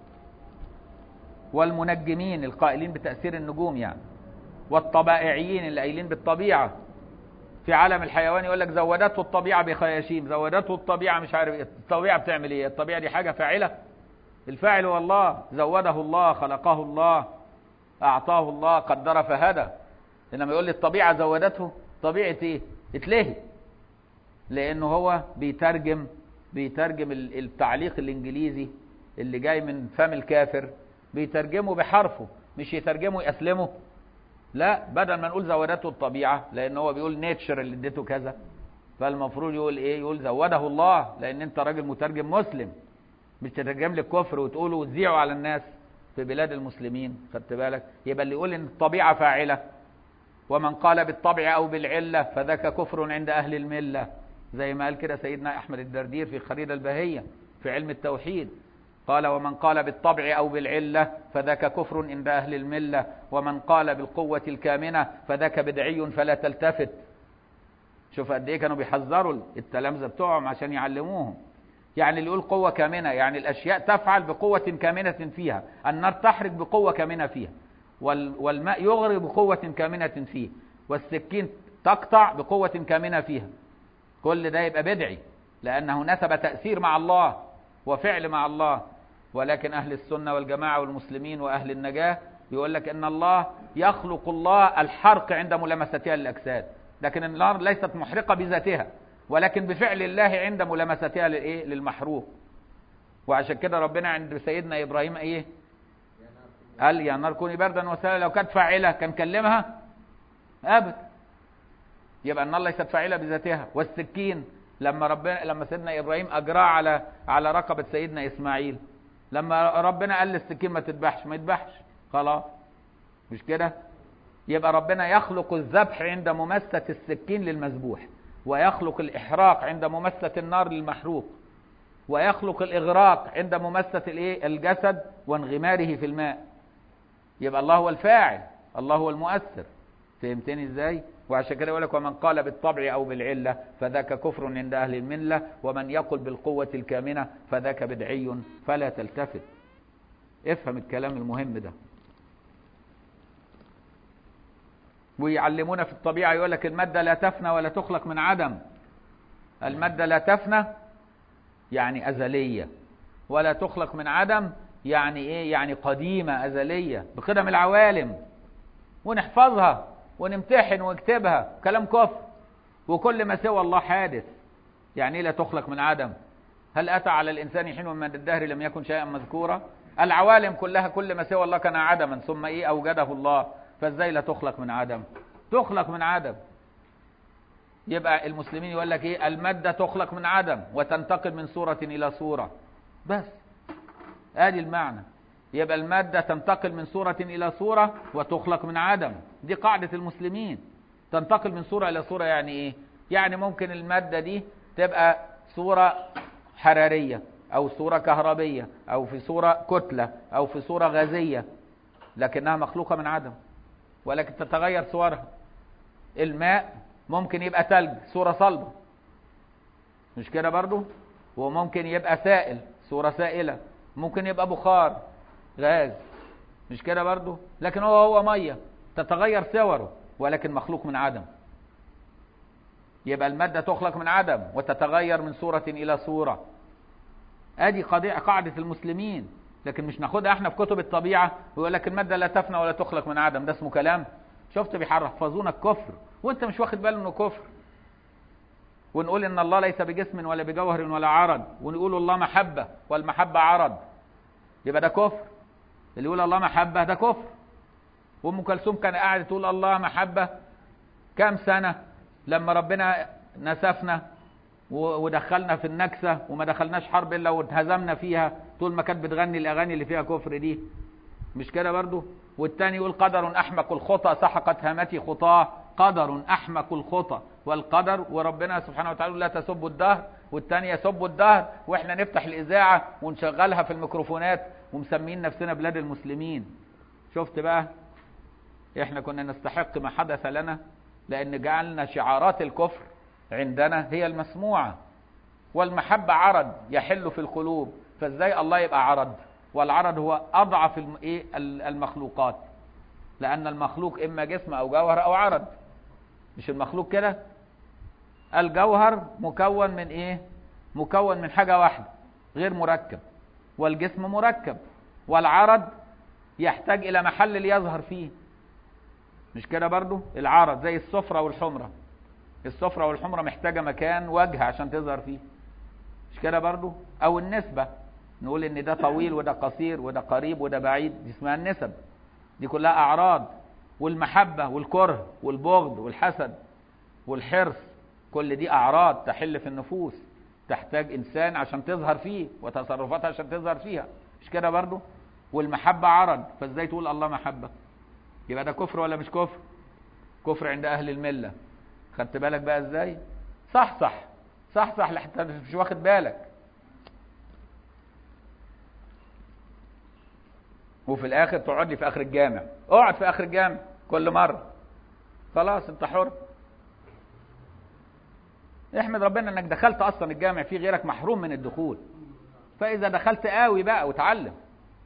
والمنجمين القائلين بتأثير النجوم يعني والطبائعيين اللي قايلين بالطبيعة في عالم الحيوان يقول لك زودته الطبيعة بخياشيم زودته الطبيعة مش عارف ايه الطبيعة بتعمل ايه الطبيعة دي حاجة فاعلة الفاعل هو الله زوده الله خلقه الله أعطاه الله قدر فهدى إنما يقول لي الطبيعة زودته طبيعة ايه اتلهي لانه هو بيترجم بيترجم التعليق الانجليزي اللي جاي من فم الكافر بيترجمه بحرفه مش يترجمه يأسلمه لا بدل ما نقول زودته الطبيعة لان هو بيقول نيتشر اللي اديته كذا فالمفروض يقول ايه يقول زوده الله لان انت راجل مترجم مسلم مش تترجم لي الكفر وتقوله وتذيعه على الناس في بلاد المسلمين خدت بالك يبقى اللي يقول ان الطبيعة فاعلة ومن قال بالطبع أو بالعلة فذاك كفر عند أهل الملة زي ما قال كده سيدنا أحمد الدردير في الخريدة البهية في علم التوحيد قال ومن قال بالطبع أو بالعلة فذاك كفر عند أهل الملة ومن قال بالقوة الكامنة فذاك بدعي فلا تلتفت شوف قد ايه كانوا بيحذروا التلامذة بتوعهم عشان يعلموهم يعني اللي يقول قوة كامنة يعني الأشياء تفعل بقوة كامنة فيها النار تحرق بقوة كامنة فيها والماء يغري بقوة كامنة فيه والسكين تقطع بقوة كامنة فيها كل ده يبقى بدعي لأنه نسب تأثير مع الله وفعل مع الله ولكن أهل السنة والجماعة والمسلمين وأهل النجاة يقول لك إن الله يخلق الله الحرق عند ملامستها للأجساد لكن النار ليست محرقة بذاتها ولكن بفعل الله عند ملامستها للإيه؟ للمحروق وعشان كده ربنا عند سيدنا إبراهيم إيه قال يا نار كوني بردا وسلاما لو كانت فاعله كان كلمها ابدا يبقى النار ليست فاعله بذاتها والسكين لما ربنا لما سيدنا ابراهيم اجراه على على رقبه سيدنا اسماعيل لما ربنا قال للسكين ما تذبحش ما يذبحش خلاص مش كده يبقى ربنا يخلق الذبح عند ممسة السكين للمذبوح ويخلق الإحراق عند ممسة النار للمحروق ويخلق الإغراق عند ممسة الإيه؟ الجسد وانغماره في الماء يبقى الله هو الفاعل الله هو المؤثر فهمتني ازاي وعشان كده يقول لك ومن قال بالطبع او بالعله فذاك كفر عند اهل المله ومن يقل بالقوه الكامنه فذاك بدعي فلا تلتفت افهم الكلام المهم ده ويعلمونا في الطبيعه يقول لك الماده لا تفنى ولا تخلق من عدم الماده لا تفنى يعني ازليه ولا تخلق من عدم يعني ايه يعني قديمه ازليه بقدم العوالم ونحفظها ونمتحن ونكتبها كلام كفر وكل ما سوى الله حادث يعني لا تخلق من عدم هل أتى على الإنسان حين من الدهر لم يكن شيئا مذكورا العوالم كلها كل ما سوى الله كان عدما ثم إيه أوجده الله فإزاي لا تخلق من عدم تخلق من عدم يبقى المسلمين يقول لك إيه المادة تخلق من عدم وتنتقل من صورة إلى صورة بس ادي المعنى يبقى المادة تنتقل من صورة إلى صورة وتخلق من عدم دي قاعدة المسلمين تنتقل من صورة إلى صورة يعني إيه يعني ممكن المادة دي تبقى صورة حرارية أو صورة كهربية أو في صورة كتلة أو في صورة غازية لكنها مخلوقة من عدم ولكن تتغير صورها الماء ممكن يبقى تلج صورة صلبة مش كده برضو وممكن يبقى سائل صورة سائلة ممكن يبقى بخار غاز مش كده برضو لكن هو هو ميه تتغير صوره ولكن مخلوق من عدم يبقى الماده تخلق من عدم وتتغير من صوره الى صوره ادي قاعده المسلمين لكن مش ناخدها احنا في كتب الطبيعه ويقول لك الماده لا تفنى ولا تخلق من عدم ده اسمه كلام شفت بيحفظونا الكفر وانت مش واخد بالك انه كفر ونقول ان الله ليس بجسم ولا بجوهر ولا عرض ونقول الله محبه والمحبه عرض يبقى ده كفر اللي يقول الله محبة ده كفر وام كلثوم كان قاعد تقول الله محبة كام سنة لما ربنا نسفنا ودخلنا في النكسة وما دخلناش حرب الا واتهزمنا فيها طول ما كانت بتغني الاغاني اللي فيها كفر دي مش كده برضو والتاني يقول قدر احمق الخطى سحقت هامتي خطاه قدر احمق الخطى والقدر وربنا سبحانه وتعالى لا تسبوا الدهر والتاني يسبوا الدهر واحنا نفتح الاذاعه ونشغلها في الميكروفونات ومسمين نفسنا بلاد المسلمين شفت بقى احنا كنا نستحق ما حدث لنا لان جعلنا شعارات الكفر عندنا هي المسموعه والمحبه عرض يحل في القلوب فازاي الله يبقى عرض والعرض هو اضعف المخلوقات لان المخلوق اما جسم او جوهر او عرض مش المخلوق كده الجوهر مكون من ايه مكون من حاجة واحدة غير مركب والجسم مركب والعرض يحتاج الى محل ليظهر فيه مش كده برضو العرض زي الصفرة والحمرة الصفرة والحمرة محتاجة مكان وجه عشان تظهر فيه مش كده برضو او النسبة نقول ان ده طويل وده قصير وده قريب وده بعيد دي اسمها النسب دي كلها اعراض والمحبة والكره والبغض والحسد والحرص كل دي أعراض تحل في النفوس تحتاج إنسان عشان تظهر فيه وتصرفاتها عشان تظهر فيها مش كده برضو والمحبة عرض فازاي تقول الله محبة يبقى ده كفر ولا مش كفر كفر عند أهل الملة خدت بالك بقى ازاي صح صح صح صح لحتى مش واخد بالك وفي الاخر تقعد لي في اخر الجامع اقعد في اخر الجامع كل مره خلاص انت حر احمد ربنا انك دخلت اصلا الجامع في غيرك محروم من الدخول فاذا دخلت قاوي بقى وتعلم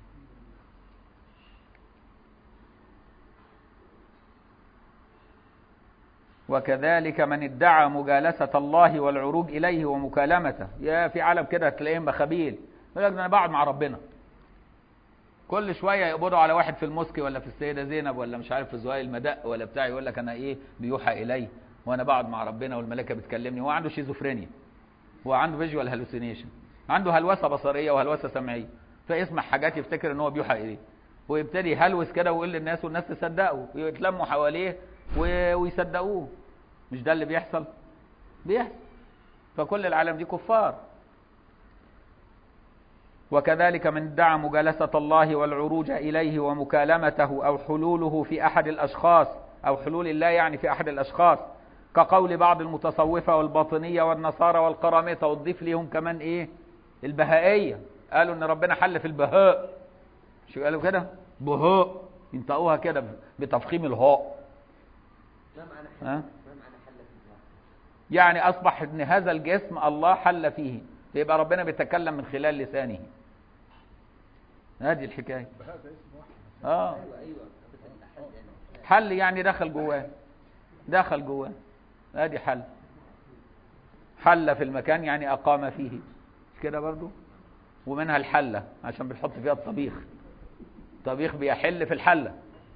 وكذلك من ادعى مجالسة الله والعروج إليه ومكالمته يا في عالم كده تلاقيهم بخبيل يقول لك أنا بقعد مع ربنا كل شويه يقبضوا على واحد في المسكي ولا في السيده زينب ولا مش عارف في زهير المدق ولا بتاع يقول لك انا ايه بيوحى الي وانا بقعد مع ربنا والملائكه بتكلمني هو عنده شيزوفرينيا هو عنده فيجوال هالوسينيشن عنده هلوسه بصريه وهلوسه سمعيه فيسمع حاجات يفتكر ان هو بيوحى اليه ويبتدي يهلوس كده ويقول للناس والناس تصدقه ويتلموا حواليه ويصدقوه مش ده اللي بيحصل بيحصل فكل العالم دي كفار وكذلك من ادعى مجالسة الله والعروج إليه ومكالمته أو حلوله في أحد الأشخاص أو حلول الله يعني في أحد الأشخاص كقول بعض المتصوفة والباطنية والنصارى والقرامطة وتضيف ليهم كمان إيه البهائية قالوا إن ربنا حل في البهاء شو قالوا كده بهاء ينطقوها كده بتفخيم الهاء ما معنى حل ها؟ ما معنى حل في الجهاد يعني أصبح إن هذا الجسم الله حل فيه فيبقى ربنا بيتكلم من خلال لسانه هذه الحكاية آه ايوه ايوه بس حل يعني حل يعني دخل جواه دخل جواه ادي حل حل في المكان يعني اقام فيه مش كده برضو ومنها الحلة عشان بنحط فيها الطبيخ الطبيخ بيحل في الحلة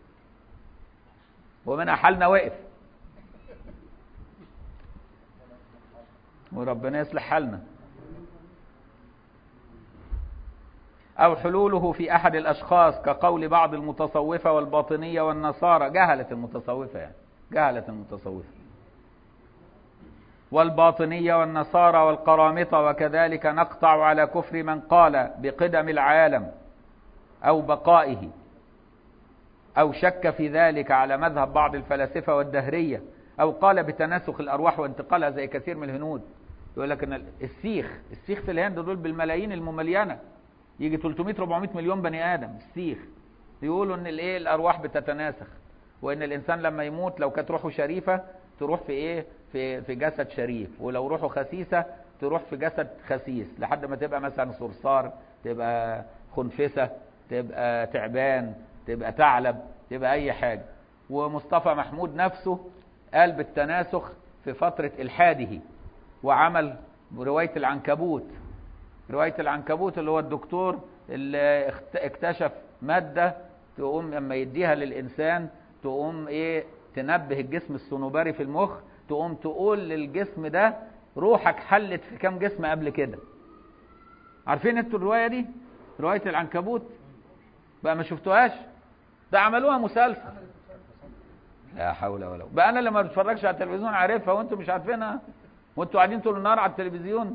ومنها حلنا وقف وربنا يصلح حالنا أو حلوله في أحد الأشخاص كقول بعض المتصوفة والباطنية والنصارى جهلت المتصوفة يعني جهلت المتصوفة والباطنية والنصارى والقرامطة وكذلك نقطع على كفر من قال بقدم العالم أو بقائه أو شك في ذلك على مذهب بعض الفلاسفة والدهرية أو قال بتناسخ الأرواح وانتقالها زي كثير من الهنود يقول لك ان السيخ السيخ في الهند دول بالملايين المملينه يجي 300 400 مليون بني ادم السيخ يقولوا ان الايه الارواح بتتناسخ وان الانسان لما يموت لو كانت روحه شريفه تروح في ايه في في جسد شريف ولو روحه خسيسه تروح في جسد خسيس لحد ما تبقى مثلا صرصار تبقى خنفسه تبقى تعبان تبقى ثعلب تبقى اي حاجه ومصطفى محمود نفسه قال بالتناسخ في فتره الحاده وعمل روايه العنكبوت روايه العنكبوت اللي هو الدكتور اللي اخت- اكتشف ماده تقوم لما يديها للانسان تقوم ايه تنبه الجسم الصنوبري في المخ تقوم تقول للجسم ده روحك حلت في كام جسم قبل كده عارفين انتوا الروايه دي روايه العنكبوت بقى ما شفتوهاش ده عملوها مسلسل لا حول ولا قوه بقى انا اللي ما بتفرجش على التلفزيون عارفها وانتوا مش عارفينها وانتوا قاعدين طول النهار على التلفزيون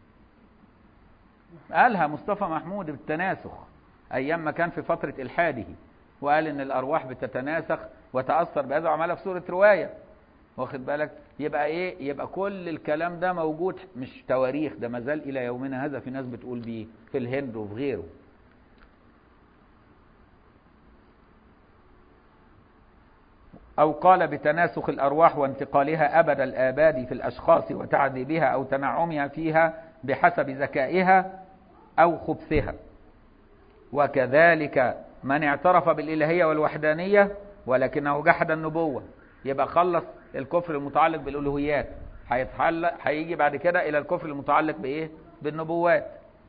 قالها مصطفى محمود بالتناسخ ايام ما كان في فتره الحاده وقال ان الارواح بتتناسخ وتاثر بهذا وعملها في صوره روايه واخد بالك يبقى ايه يبقى كل الكلام ده موجود مش تواريخ ده مازال الى يومنا هذا في ناس بتقول بيه في الهند وفي غيره أو قال بتناسخ الأرواح وانتقالها أبد الآباد في الأشخاص وتعذيبها أو تنعمها فيها بحسب ذكائها أو خبثها وكذلك من اعترف بالإلهية والوحدانية ولكنه جحد النبوة يبقى خلص الكفر المتعلق بالألوهيات هيتحل هيجي بعد كده إلى الكفر المتعلق بإيه؟ بالنبوات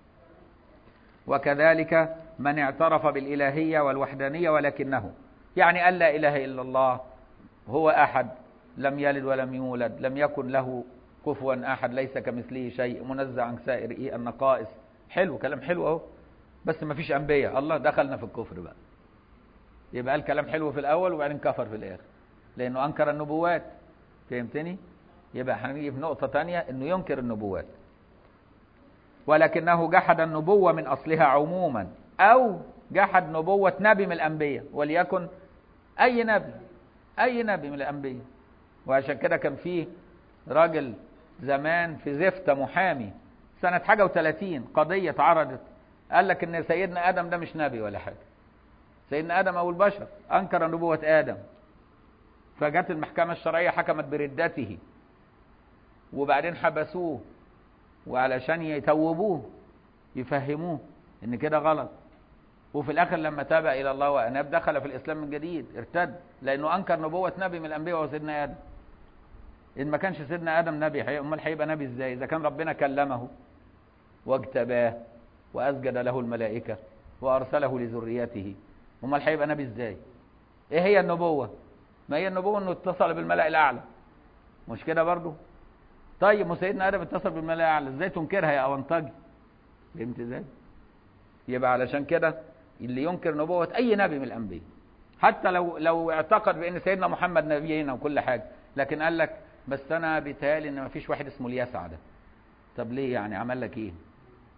وكذلك من اعترف بالإلهية والوحدانية ولكنه يعني قال لا إله إلا الله هو أحد لم يلد ولم يولد لم يكن له كفوا أحد ليس كمثله شيء منزع عن سائر إيه النقائص حلو كلام حلو أهو بس ما فيش أنبياء الله دخلنا في الكفر بقى يبقى قال كلام حلو في الأول وبعدين كفر في الآخر لأنه أنكر النبوات فهمتني؟ يبقى هنيجي في نقطة تانية إنه ينكر النبوات ولكنه جحد النبوة من أصلها عموما أو جحد نبوة نبي من الأنبياء وليكن أي نبي أي نبي من الأنبياء وعشان كده كان فيه راجل زمان في زفتة محامي سنة حاجة وثلاثين قضية اتعرضت قال لك إن سيدنا آدم ده مش نبي ولا حاجة سيدنا آدم أو البشر أنكر نبوة آدم فجت المحكمة الشرعية حكمت بردته وبعدين حبسوه وعلشان يتوبوه يفهموه ان كده غلط وفي الاخر لما تاب الى الله واناب دخل في الاسلام من جديد ارتد لانه انكر نبوه نبي من الانبياء وهو سيدنا ادم ان ما كانش سيدنا ادم نبي حي- امال هيبقى نبي ازاي اذا كان ربنا كلمه واجتباه واسجد له الملائكه وارسله لذريته امال هيبقى نبي ازاي ايه هي النبوه ما هي النبوه انه اتصل بالملأ الاعلى مش كده برضو طيب ما سيدنا ادم اتصل بالملأ الاعلى ازاي تنكرها يا اونطجي فهمت ازاي يبقى علشان كده اللي ينكر نبوة أي نبي من الأنبياء حتى لو لو اعتقد بأن سيدنا محمد نبينا وكل حاجة لكن قال لك بس أنا بيتهيألي إن مفيش واحد اسمه اليسع ده طب ليه يعني عمل لك إيه؟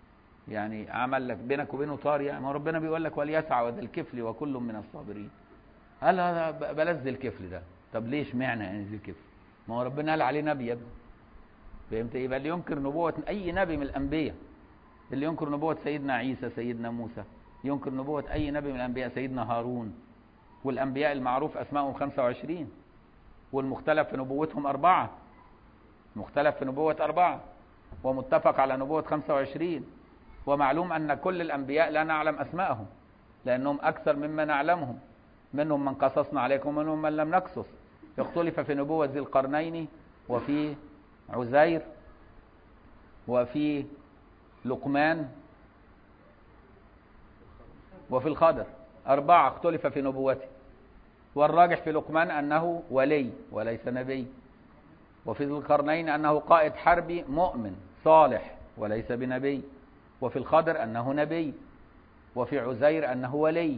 يعني عمل لك بينك وبينه طار يعني ما هو ربنا بيقول لك وليسع وذا الكفل وكل من الصابرين قال هذا ب- بلاش ذي الكفل ده طب ليش معنى يعني ذي الكفل ما هو ربنا قال عليه نبي يا ابني فهمت يبقى اللي ينكر نبوة أي نبي من الأنبياء اللي ينكر نبوة سيدنا عيسى سيدنا موسى ينكر نبوة أي نبي من الأنبياء سيدنا هارون والأنبياء المعروف أسمائهم 25 والمختلف في نبوتهم أربعة مختلف في نبوة أربعة ومتفق على نبوة 25 ومعلوم أن كل الأنبياء لا نعلم أسماءهم لأنهم أكثر مما نعلمهم منهم من قصصنا عليكم ومنهم من لم نقصص اختلف في نبوة ذي القرنين وفي عزير وفي لقمان وفي الخضر أربعة اختلف في نبوته والراجح في لقمان أنه ولي وليس نبي وفي ذي القرنين أنه قائد حربي مؤمن صالح وليس بنبي وفي الخضر أنه نبي وفي عزير أنه ولي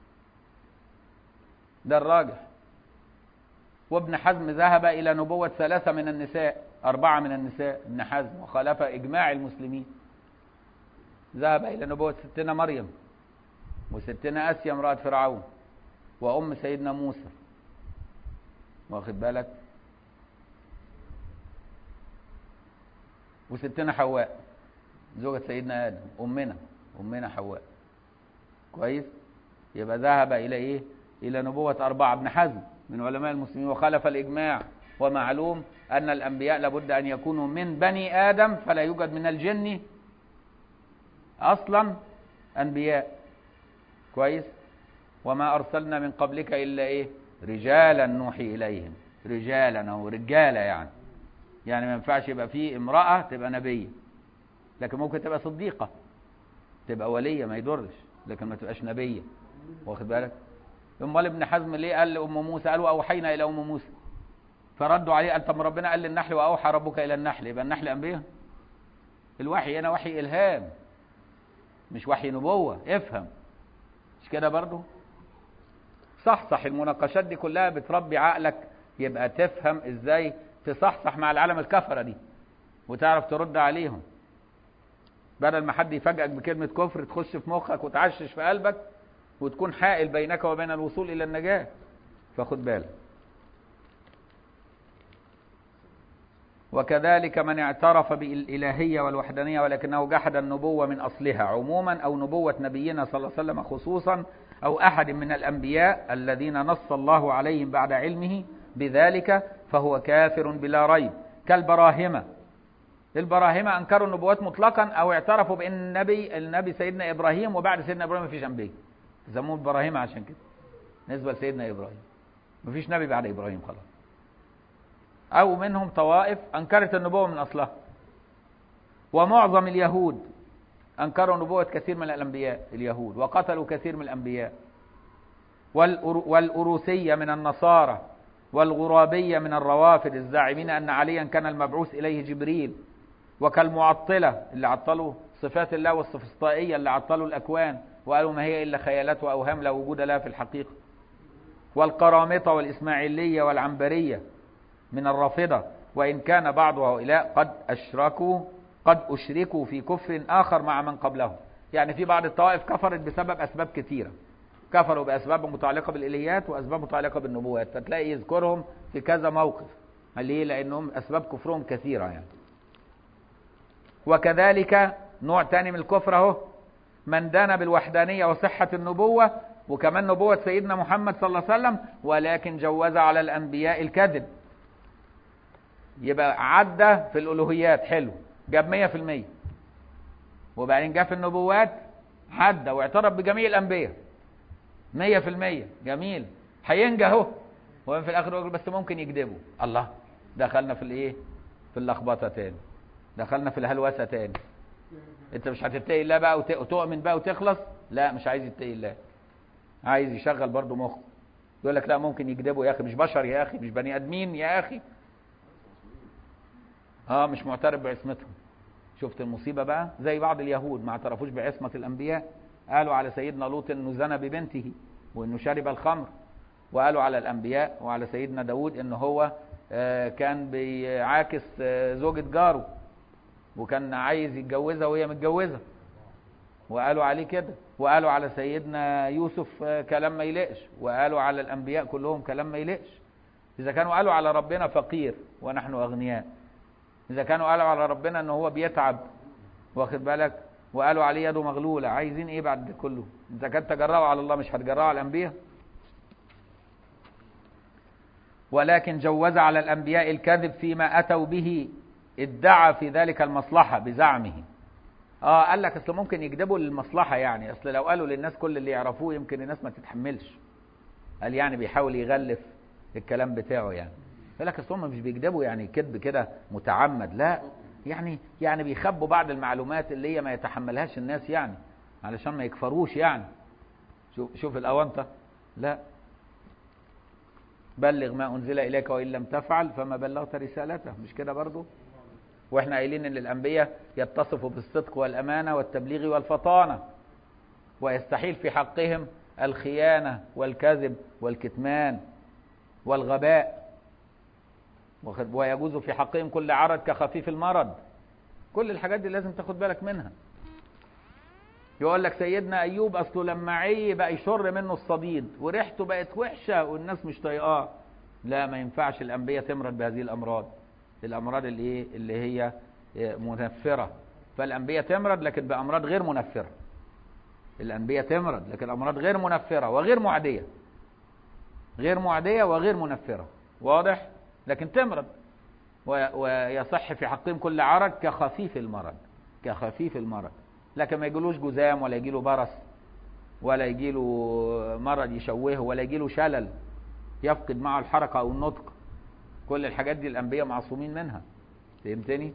ده الراجح وابن حزم ذهب إلى نبوة ثلاثة من النساء أربعة من النساء ابن حزم وخالف إجماع المسلمين ذهب إلى نبوة ستنا مريم وستنا آسيا امرأة فرعون وأم سيدنا موسى واخد بالك وستنا حواء زوجة سيدنا آدم أمنا أمنا حواء كويس يبقى ذهب إلى إيه إلى نبوة أربعة ابن حزم من علماء المسلمين وخالف الإجماع ومعلوم أن الأنبياء لابد أن يكونوا من بني آدم فلا يوجد من الجن أصلا أنبياء كويس وما أرسلنا من قبلك إلا إيه رجالا نوحي إليهم رجالا أو رجالة يعني يعني ما ينفعش يبقى فيه امرأة تبقى نبية لكن ممكن تبقى صديقة تبقى ولية ما يضرش لكن ما تبقاش نبية واخد بالك امال ابن حزم ليه قال لأم موسى قالوا أوحينا إلى أم موسى فردوا عليه قال طب ربنا قال للنحل وأوحى ربك إلى النحل يبقى النحل أنبياء الوحي هنا وحي إلهام مش وحي نبوة افهم مش كده برضو صحصح المناقشات دي كلها بتربي عقلك يبقى تفهم ازاي تصحصح مع العالم الكفرة دي وتعرف ترد عليهم بدل ما حد يفاجئك بكلمة كفر تخش في مخك وتعشش في قلبك وتكون حائل بينك وبين الوصول إلى النجاة فخد بالك وكذلك من اعترف بالإلهية والوحدانية ولكنه جحد النبوة من أصلها عموما أو نبوة نبينا صلى الله عليه وسلم خصوصا أو أحد من الأنبياء الذين نص الله عليهم بعد علمه بذلك فهو كافر بلا ريب كالبراهمة البراهمة أنكروا النبوات مطلقا أو اعترفوا بأن النبي النبي سيدنا إبراهيم وبعد سيدنا إبراهيم مفيش أنبياء سموه البراهمة عشان كده بالنسبة لسيدنا إبراهيم مفيش نبي بعد إبراهيم خلاص أو منهم طوائف أنكرت النبوة من أصلها ومعظم اليهود أنكروا نبوة كثير من الأنبياء اليهود وقتلوا كثير من الأنبياء والأر- والأروسية من النصارى والغرابية من الروافد الزاعمين أن عليا كان المبعوث إليه جبريل وكالمعطلة اللي عطلوا صفات الله والسفسطائية اللي عطلوا الأكوان وقالوا ما هي إلا خيالات وأوهام لا وجود لها في الحقيقة والقرامطة والإسماعيلية والعنبرية من الرافضة وإن كان بعض هؤلاء قد أشركوا قد أشركوا في كفر آخر مع من قبلهم يعني في بعض الطوائف كفرت بسبب أسباب كثيرة كفروا بأسباب متعلقة بالإلهيات وأسباب متعلقة بالنبوات فتلاقي يذكرهم في كذا موقف ليه لأنهم أسباب كفرهم كثيرة يعني وكذلك نوع تاني من الكفر اهو من دان بالوحدانية وصحة النبوة وكمان نبوة سيدنا محمد صلى الله عليه وسلم ولكن جوز على الأنبياء الكذب يبقى عدى في الألوهيات حلو جاب مية في المية وبعدين جاء في النبوات عدى واعترف بجميع الأنبياء مية في المية جميل هينجح اهو وفي الآخر يقول بس ممكن يكذبوا الله دخلنا في الإيه في اللخبطة تاني دخلنا في الهلوسة تاني انت مش هتتقي الله بقى وت- وتؤمن بقى وتخلص لا مش عايز يتقي الله عايز يشغل برضه مخه يقول لك لا ممكن يكذبوا يا اخي مش بشر يا اخي مش بني ادمين يا اخي اه مش معترف بعصمتهم شفت المصيبة بقى زي بعض اليهود ما اعترفوش بعصمة الانبياء قالوا على سيدنا لوط انه زنى ببنته وانه شرب الخمر وقالوا على الانبياء وعلى سيدنا داود انه هو آه، كان بيعاكس آه، زوجة جاره وكان عايز يتجوزها وهي متجوزة وقالوا عليه كده وقالوا على سيدنا يوسف آه، كلام ما يليقش وقالوا على الانبياء كلهم كلام ما يليقش اذا كانوا قالوا على ربنا فقير ونحن اغنياء اذا كانوا قالوا على ربنا ان هو بيتعب واخد بالك وقالوا عليه يده مغلوله عايزين ايه بعد ده كله اذا كان تجرأوا على الله مش هتجرأوا على الانبياء ولكن جوز على الانبياء الكذب فيما اتوا به ادعى في ذلك المصلحه بزعمه اه قال لك اصل ممكن يكذبوا للمصلحه يعني اصل لو قالوا للناس كل اللي يعرفوه يمكن الناس ما تتحملش قال يعني بيحاول يغلف الكلام بتاعه يعني يقول لك اصل هم مش بيكذبوا يعني كذب كده متعمد لا يعني يعني بيخبوا بعض المعلومات اللي هي ما يتحملهاش الناس يعني علشان ما يكفروش يعني شوف شوف الاونطه لا بلغ ما انزل اليك وان لم تفعل فما بلغت رسالته مش كده برضو واحنا قايلين ان الانبياء يتصفوا بالصدق والامانه والتبليغ والفطانه ويستحيل في حقهم الخيانه والكذب والكتمان والغباء واخد- ويجوز في حقهم كل عرض كخفيف المرض كل الحاجات دي لازم تاخد بالك منها يقول لك سيدنا ايوب اصله لما عي بقى يشر منه الصديد وريحته بقت وحشه والناس مش طايقاه لا ما ينفعش الانبياء تمرض بهذه الامراض الامراض اللي ايه اللي هي إيه، منفره فالانبياء تمرض لكن بامراض غير منفره الانبياء تمرض لكن امراض غير منفره وغير معديه غير معديه وغير منفره واضح لكن تمرض و- ويصح في حقهم كل عرض كخفيف المرض كخفيف المرض لكن ما يجيلوش جذام ولا يجيله برص ولا يجيله مرض يشوهه ولا يجيله شلل يفقد معه الحركة أو النطق كل الحاجات دي الأنبياء معصومين منها فهمتني؟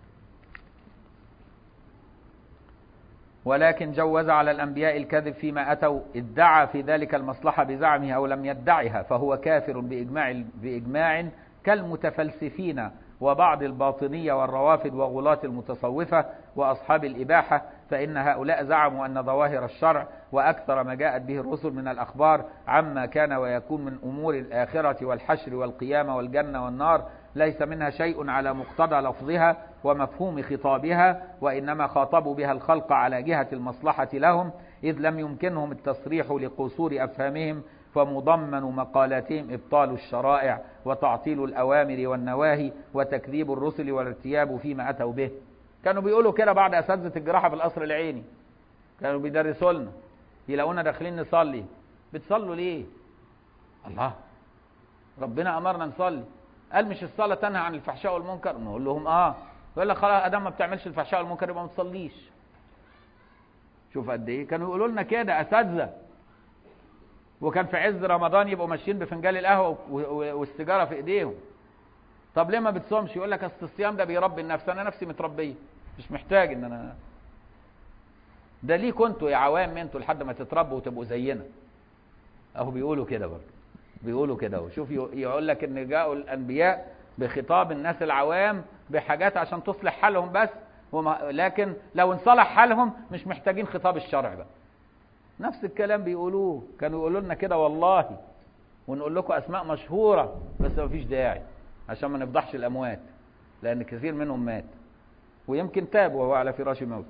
ولكن جوز على الأنبياء الكذب فيما أتوا ادعى في ذلك المصلحة بزعمه أو لم يدعها فهو كافر بإجماع, بإجماع كالمتفلسفين وبعض الباطنية والروافد وغلاة المتصوفة وأصحاب الإباحة فإن هؤلاء زعموا أن ظواهر الشرع وأكثر ما جاءت به الرسل من الأخبار عما كان ويكون من أمور الآخرة والحشر والقيامة والجنة والنار ليس منها شيء على مقتضى لفظها ومفهوم خطابها وإنما خاطبوا بها الخلق على جهة المصلحة لهم إذ لم يمكنهم التصريح لقصور أفهامهم فمضمن مقالاتهم إبطال الشرائع وتعطيل الأوامر والنواهي وتكذيب الرسل والارتياب فيما أتوا به كانوا بيقولوا كده بعد أساتذة الجراحة في القصر العيني كانوا بيدرسوا لنا يلاقونا داخلين نصلي بتصلوا ليه الله ربنا أمرنا نصلي قال مش الصلاة تنهى عن الفحشاء والمنكر نقول لهم اه يقول لك خلاص ادام ما بتعملش الفحشاء والمنكر يبقى ما تصليش شوف قد ايه كانوا يقولوا لنا كده اساتذه وكان في عز رمضان يبقوا ماشيين بفنجان القهوه و- و- والسيجاره في ايديهم طب ليه ما بتصومش يقول لك اصل الصيام ده بيربي النفس انا نفسي متربيه مش محتاج ان انا ده ليه كنتوا يا عوام انتوا لحد ما تتربوا وتبقوا زينا اهو بيقولوا كده برضه بيقولوا كده وشوف يقول لك ان جاءوا الانبياء بخطاب الناس العوام بحاجات عشان تصلح حالهم بس وما لكن لو انصلح حالهم مش محتاجين خطاب الشرع بقى نفس الكلام بيقولوه كانوا يقولوا لنا كده والله ونقول لكم اسماء مشهوره بس ما فيش داعي عشان ما نفضحش الاموات لان كثير منهم مات ويمكن تاب وهو على فراش موته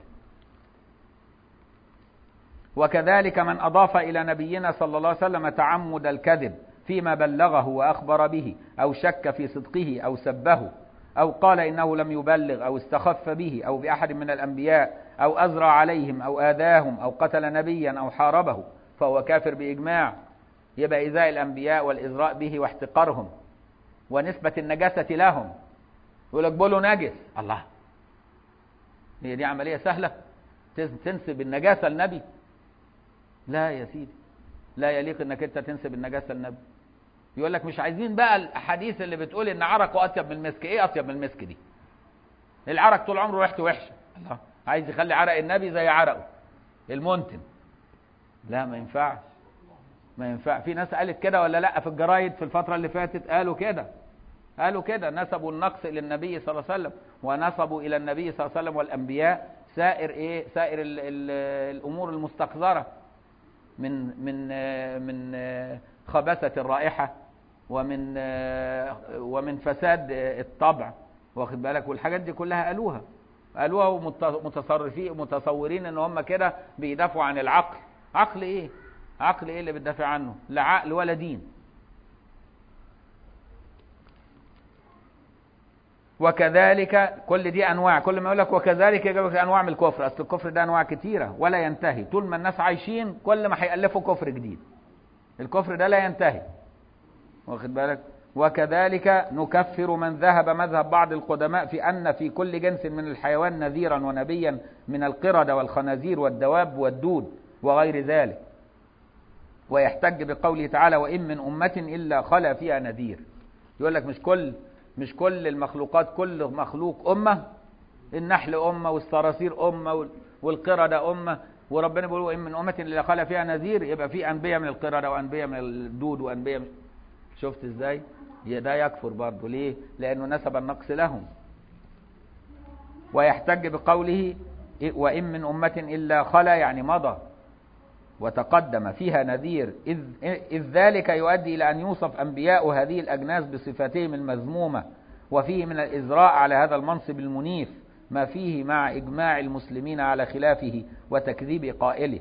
وكذلك من أضاف إلى نبينا صلى الله عليه وسلم تعمد الكذب فيما بلغه وأخبر به أو شك في صدقه أو سبه أو قال إنه لم يبلغ أو استخف به أو بأحد من الأنبياء أو أزرع عليهم أو آذاهم أو قتل نبيا أو حاربه فهو كافر بإجماع يبقى إيذاء الأنبياء والإزراء به واحتقارهم ونسبة النجاسة لهم يقول لك بوله نجس الله هي دي عملية سهلة تنسب النجاسة للنبي لا يا سيدي لا يليق انك انت تنسب النجاسه للنبي يقول لك مش عايزين بقى الاحاديث اللي بتقول ان عرقه اطيب من المسك ايه اطيب من المسك دي العرق طول عمره ريحته وحشه الله عايز يخلي عرق النبي زي عرقه المنتن لا ما ينفعش ما ينفع في ناس قالت كده ولا لا في الجرايد في الفتره اللي فاتت قالوا كده قالوا كده نسبوا النقص الى النبي صلى الله عليه وسلم ونسبوا الى النبي صلى الله عليه وسلم والانبياء سائر ايه سائر ال ال الامور المستقذره من من من خبثة الرائحة ومن ومن فساد الطبع واخد بالك والحاجات دي كلها قالوها قالوها ومت- متصرفين متصورين ان هم كده بيدافعوا عن العقل عقل ايه عقل ايه اللي بتدافع عنه لا عقل ولا دين وكذلك كل دي انواع كل ما يقول لك وكذلك يجب لك انواع من الكفر اصل الكفر ده انواع كتيره ولا ينتهي طول ما الناس عايشين كل ما هيالفوا كفر جديد الكفر ده لا ينتهي واخد بالك وكذلك نكفر من ذهب مذهب بعض القدماء في أن في كل جنس من الحيوان نذيرا ونبيا من القردة والخنازير والدواب والدود وغير ذلك ويحتج بقوله تعالى وإن من أمة إلا خلا فيها نذير يقول لك مش كل مش كل المخلوقات كل مخلوق أمة النحل أمة والصراصير أمة وال- والقردة أمة وربنا بيقول وإن من أمة إلا خلا فيها نذير يبقى في أنبياء من القردة وأنبياء من الدود وأنبياء من شفت ازاي ي- ده يكفر برضه ليه لانه نسب النقص لهم ويحتج بقوله إ- وان من امه الا خلا يعني مضى وتقدم فيها نذير إذ, إذ ذلك يؤدي إلى أن يوصف أنبياء هذه الأجناس بصفاتهم المذمومة وفيه من الإزراء على هذا المنصب المنيف ما فيه مع إجماع المسلمين على خلافه وتكذيب قائله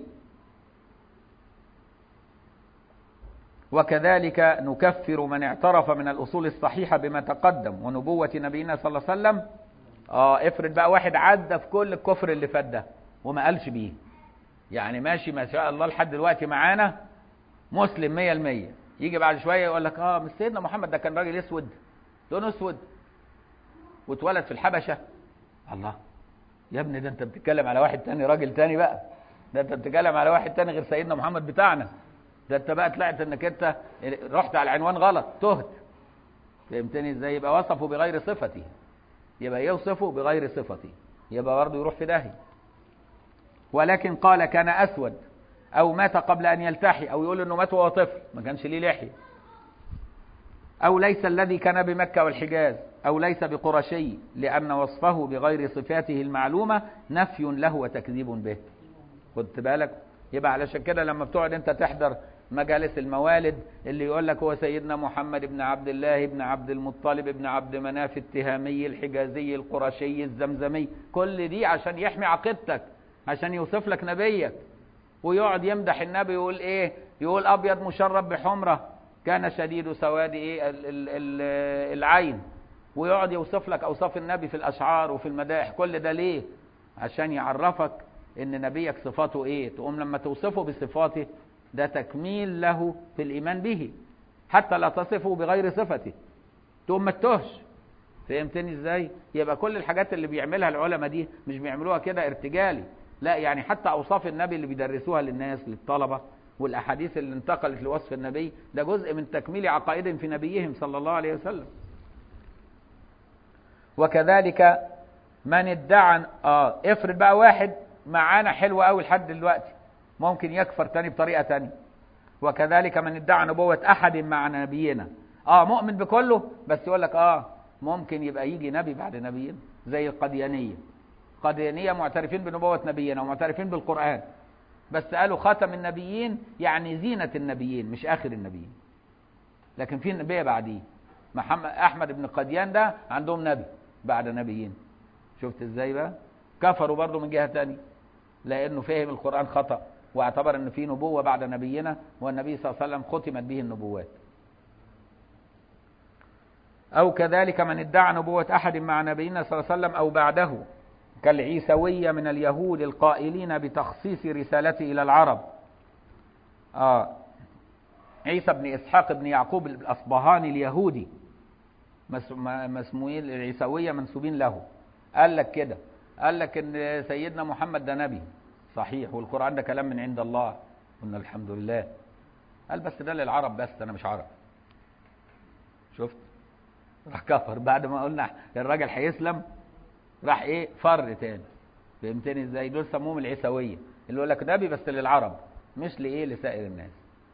وكذلك نكفر من اعترف من الأصول الصحيحة بما تقدم ونبوة نبينا صلى الله عليه وسلم اه افرض بقى واحد عدى في كل الكفر اللي فات ده وما قالش بيه يعني ماشي ما شاء الله لحد دلوقتي معانا مسلم مية المية يجي بعد شوية يقول لك اه مش سيدنا محمد ده كان راجل اسود لونه اسود واتولد في الحبشة الله يا ابني ده انت بتتكلم على واحد تاني راجل تاني بقى ده انت بتتكلم على واحد تاني غير سيدنا محمد بتاعنا ده انت بقى طلعت انك انت رحت على العنوان غلط تهت فهمتني ازاي يبقى وصفه بغير صفته يبقى يوصفه بغير صفته يبقى برضه يروح في داهيه ولكن قال كان اسود او مات قبل ان يلتحي او يقول انه مات وهو طفل ما كانش ليه لحيه او ليس الذي كان بمكه والحجاز او ليس بقرشي لان وصفه بغير صفاته المعلومه نفي له وتكذيب به خدت بالك يبقى علشان كده لما بتقعد انت تحضر مجالس الموالد اللي يقول لك هو سيدنا محمد بن عبد الله بن عبد المطلب بن عبد مناف التهامي الحجازي القرشي الزمزمي كل دي عشان يحمي عقيدتك عشان يوصف لك نبيك ويقعد يمدح النبي يقول ايه يقول ابيض مشرب بحمره كان شديد سواد ايه ال ال ال العين ويقعد يوصف لك اوصاف النبي في الاشعار وفي المدائح كل ده ليه عشان يعرفك ان نبيك صفاته ايه تقوم لما توصفه بصفاته ده تكميل له في الايمان به حتى لا تصفه بغير صفته تقوم ما تتوهش فهمتني ازاي يبقى كل الحاجات اللي بيعملها العلماء دي مش بيعملوها كده ارتجالي لا يعني حتى اوصاف النبي اللي بيدرسوها للناس للطلبه والاحاديث اللي انتقلت لوصف النبي ده جزء من تكميل عقائدهم في نبيهم صلى الله عليه وسلم وكذلك من ادعى اه افرض بقى واحد معانا حلو قوي لحد دلوقتي ممكن يكفر تاني بطريقه تانية وكذلك من ادعى نبوه احد مع نبينا اه مؤمن بكله بس يقول لك اه ممكن يبقى يجي نبي بعد نبينا زي القديانيه قديانيه معترفين بنبوه نبينا ومعترفين بالقران بس قالوا خاتم النبيين يعني زينه النبيين مش اخر النبيين لكن في نبي بعديه محمد احمد بن قديان ده عندهم نبي بعد نبيين شفت ازاي بقى كفروا برضه من جهه تانية لانه فهم القران خطا واعتبر ان في نبوه بعد نبينا والنبي صلى الله عليه وسلم ختمت به النبوات او كذلك من ادعى نبوه احد مع نبينا صلى الله عليه وسلم او بعده كالعيسويه من اليهود القائلين بتخصيص رسالته الى العرب اه عيسى بن اسحاق بن يعقوب الاصبهاني اليهودي مسموين العيسويه منسوبين له قال لك كده قال لك ان سيدنا محمد ده نبي صحيح والقران ده كلام من عند الله قلنا الحمد لله قال بس ده للعرب بس انا مش عرب شفت راح كفر بعد ما قلنا الراجل هيسلم راح ايه فر تاني فهمتني ازاي دول سموهم العيسويه اللي يقول لك نبي بس للعرب مش لايه لسائر الناس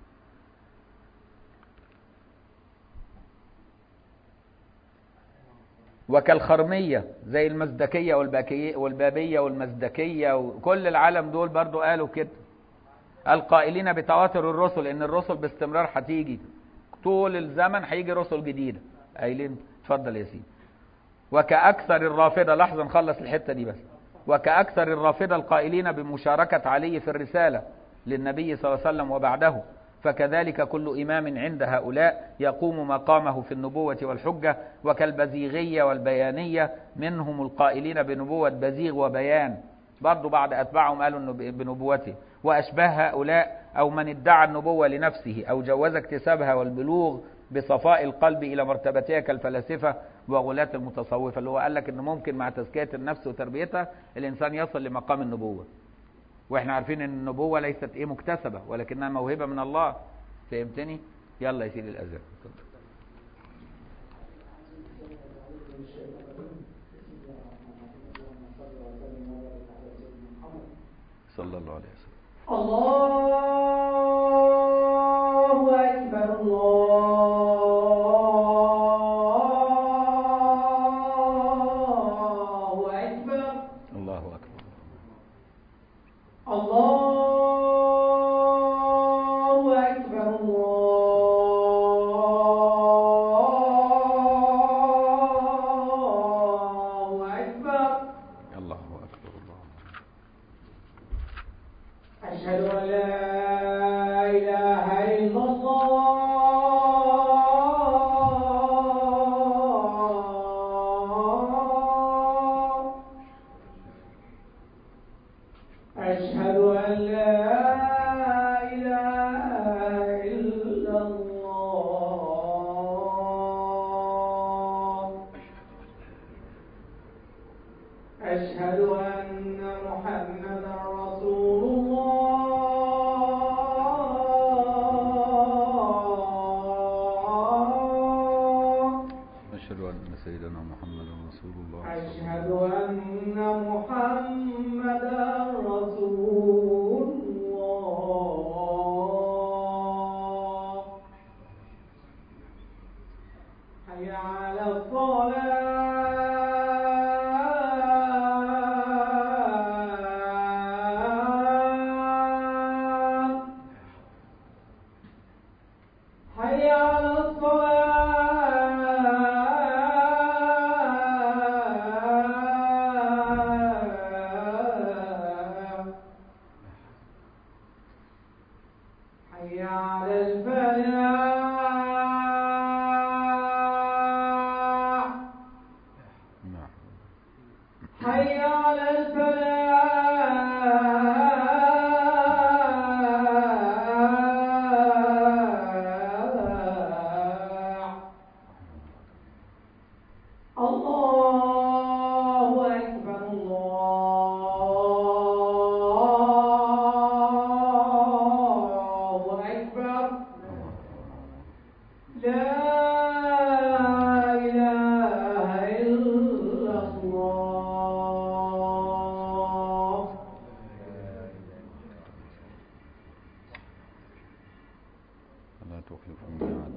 وكالخرمية زي المزدكية والباكية والبابية والمزدكية وكل العالم دول برضو قالوا كده القائلين بتواتر الرسل ان الرسل باستمرار هتيجي طول الزمن هيجي رسل جديدة قايلين اتفضل يا سيدي وكأكثر الرافضة لحظة نخلص الحتة دي بس وكأكثر الرافضة القائلين بمشاركة علي في الرسالة للنبي صلى الله عليه وسلم وبعده فكذلك كل إمام عند هؤلاء يقوم مقامه في النبوة والحجة وكالبزيغية والبيانية منهم القائلين بنبوة بزيغ وبيان برضو بعد أتباعهم قالوا إنه بنبوته وأشباه هؤلاء أو من ادعى النبوة لنفسه أو جوز اكتسابها والبلوغ بصفاء القلب إلى مرتبتها كالفلاسفة وغلاة المتصوفة اللي هو قال لك إن ممكن مع تزكية النفس وتربيتها الإنسان يصل لمقام النبوة واحنا عارفين ان النبوة ليست ايه مكتسبة ولكنها موهبة من الله فهمتني يلا يا سيدي الاذان صلى الله عليه وسلم الله أكبر الله أكبر الله اكبر الله أكبر الله أكبر الله اكبر الله أشهد أن لا إله إلا الله أشهد أن لا إله إلا الله أشهد أن محمدا رسول الله اشهد ان سيدنا محمدا رسول الله أشهد أن محمدا رسول الله حي على الصلاة حي على الصلاة حي على الفلاح نعم حي على الفلاح الله أكبر الله أكبر لا إله إلا الله لا تخلف الميعاد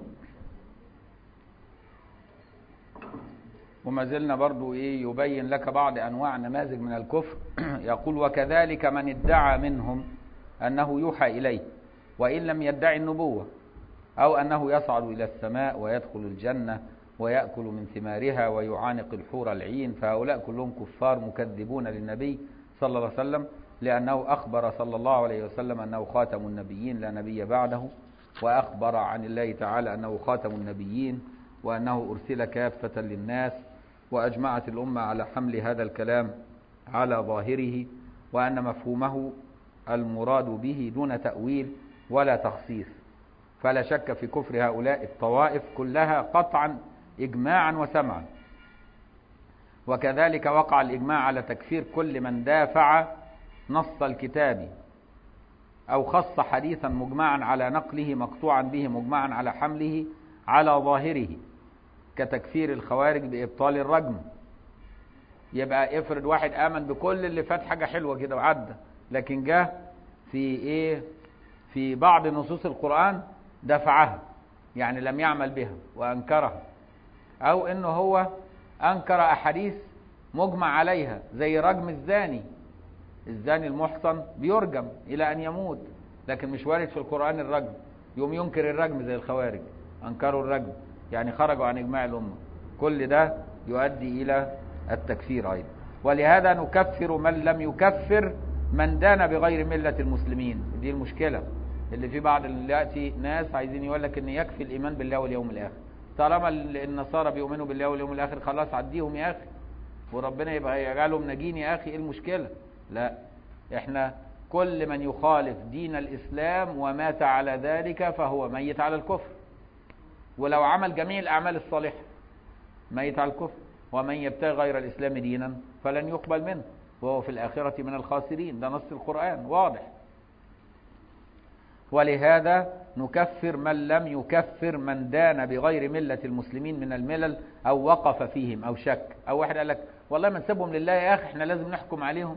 وما زلنا برضو ايه يبين لك بعض انواع نماذج من الكفر يقول وكذلك من ادعى منهم انه يوحى اليه وان لم يدعي النبوه او انه يصعد الى السماء ويدخل الجنه وياكل من ثمارها ويعانق الحور العين فهؤلاء كلهم كفار مكذبون للنبي صلى الله عليه وسلم لانه اخبر صلى الله عليه وسلم انه خاتم النبيين لا نبي بعده واخبر عن الله تعالى انه خاتم النبيين وانه ارسل كافه للناس واجمعت الامه على حمل هذا الكلام على ظاهره وان مفهومه المراد به دون تاويل ولا تخصيص فلا شك في كفر هؤلاء الطوائف كلها قطعا اجماعا وسمعا وكذلك وقع الاجماع على تكفير كل من دافع نص الكتاب أو خص حديثا مجمعا على نقله مقطوعا به مجمعا على حمله على ظاهره كتكفير الخوارج بإبطال الرجم يبقى افرض واحد آمن بكل اللي فات حاجة حلوة كده وعدى لكن جه في إيه في بعض نصوص القرآن دفعها يعني لم يعمل بها وأنكرها أو إنه هو أنكر أحاديث مجمع عليها زي رجم الزاني الزاني المحصن بيرجم إلى أن يموت لكن مش وارد في القرآن الرجم يوم ينكر الرجم زي الخوارج أنكروا الرجم يعني خرجوا عن إجماع الأمة كل ده يؤدي إلى التكفير أيضا ولهذا نكفر من لم يكفر من دان بغير ملة المسلمين دي المشكلة اللي في بعض دلوقتي ناس عايزين يقول لك ان يكفي الايمان بالله واليوم الاخر طالما ال- النصارى بيؤمنوا بالله واليوم الاخر خلاص عديهم يا اخي وربنا يبقى يجعلهم ناجين يا اخي ايه المشكلة لا احنا كل من يخالف دين الاسلام ومات على ذلك فهو ميت على الكفر ولو عمل جميع الاعمال الصالحة ميت على الكفر ومن يبتغي غير الاسلام دينا فلن يقبل منه وهو في الاخرة من الخاسرين ده نص القرآن واضح ولهذا نكفر من لم يكفر من دان بغير ملة المسلمين من الملل أو وقف فيهم أو شك أو واحد قال لك والله ما نسيبهم لله يا أخي احنا لازم نحكم عليهم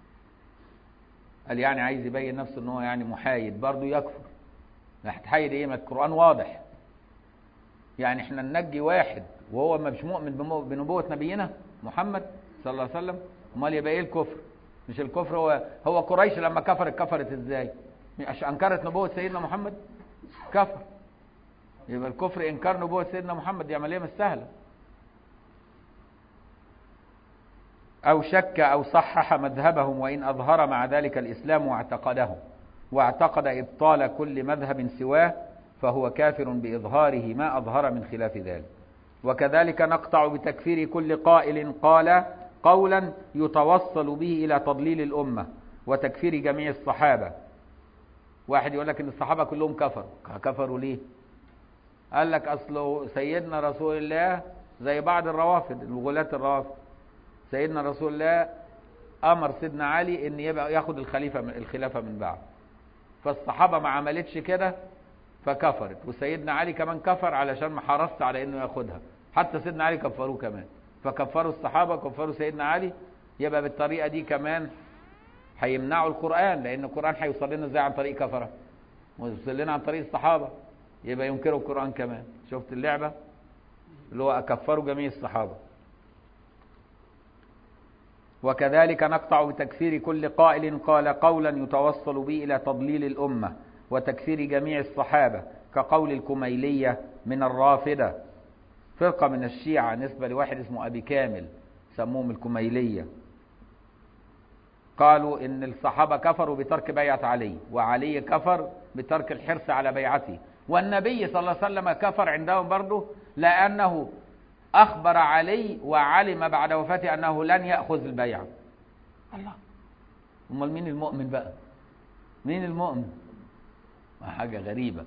قال يعني عايز يبين نفسه ان هو يعني محايد برضه يكفر هتحايد ايه ما القرآن واضح يعني احنا ننجي واحد وهو ما مش مؤمن بمو- بنبوة نبينا محمد صلى الله عليه وسلم امال يبقى ايه الكفر مش الكفر هو هو قريش لما كفرت كفرت ازاي مش انكرت نبوة سيدنا محمد كفر يبقى الكفر انكار نبوة سيدنا محمد دي عملية مش سهلة او شك او صحح مذهبهم وان اظهر مع ذلك الاسلام واعتقده واعتقد ابطال كل مذهب سواه فهو كافر باظهاره ما اظهر من خلاف ذلك وكذلك نقطع بتكفير كل قائل قال قولا يتوصل به الى تضليل الامه وتكفير جميع الصحابه واحد يقول لك ان الصحابه كلهم كفروا كفروا ليه قال لك اصله سيدنا رسول الله زي بعض الروافد الغلاة الروافد سيدنا رسول الله امر سيدنا علي ان يبقى ياخد الخليفه من الخلافه من بعد فالصحابه ما عملتش كده فكفرت وسيدنا علي كمان كفر علشان ما حرصت على انه ياخدها حتى سيدنا علي كفروه كمان فكفروا الصحابه كفروا سيدنا علي يبقى بالطريقه دي كمان هيمنعوا القران لان القران هيوصل لنا ازاي عن طريق كفره ويوصل لنا عن طريق الصحابه يبقى ينكروا القران كمان شفت اللعبه اللي هو اكفروا جميع الصحابه وكذلك نقطع بتكفير كل قائل قال قولا يتوصل به إلى تضليل الأمة وتكفير جميع الصحابة كقول الكميلية من الرافدة فرقة من الشيعة نسبة لواحد اسمه أبي كامل سموهم الكميلية قالوا إن الصحابة كفروا بترك بيعة علي وعلي كفر بترك الحرص على بيعته والنبي صلى الله عليه وسلم كفر عندهم برضه لأنه أخبر علي وعلم بعد وفاته أنه لن يأخذ البيعة الله أمال مين المؤمن بقى مين المؤمن ما حاجة غريبة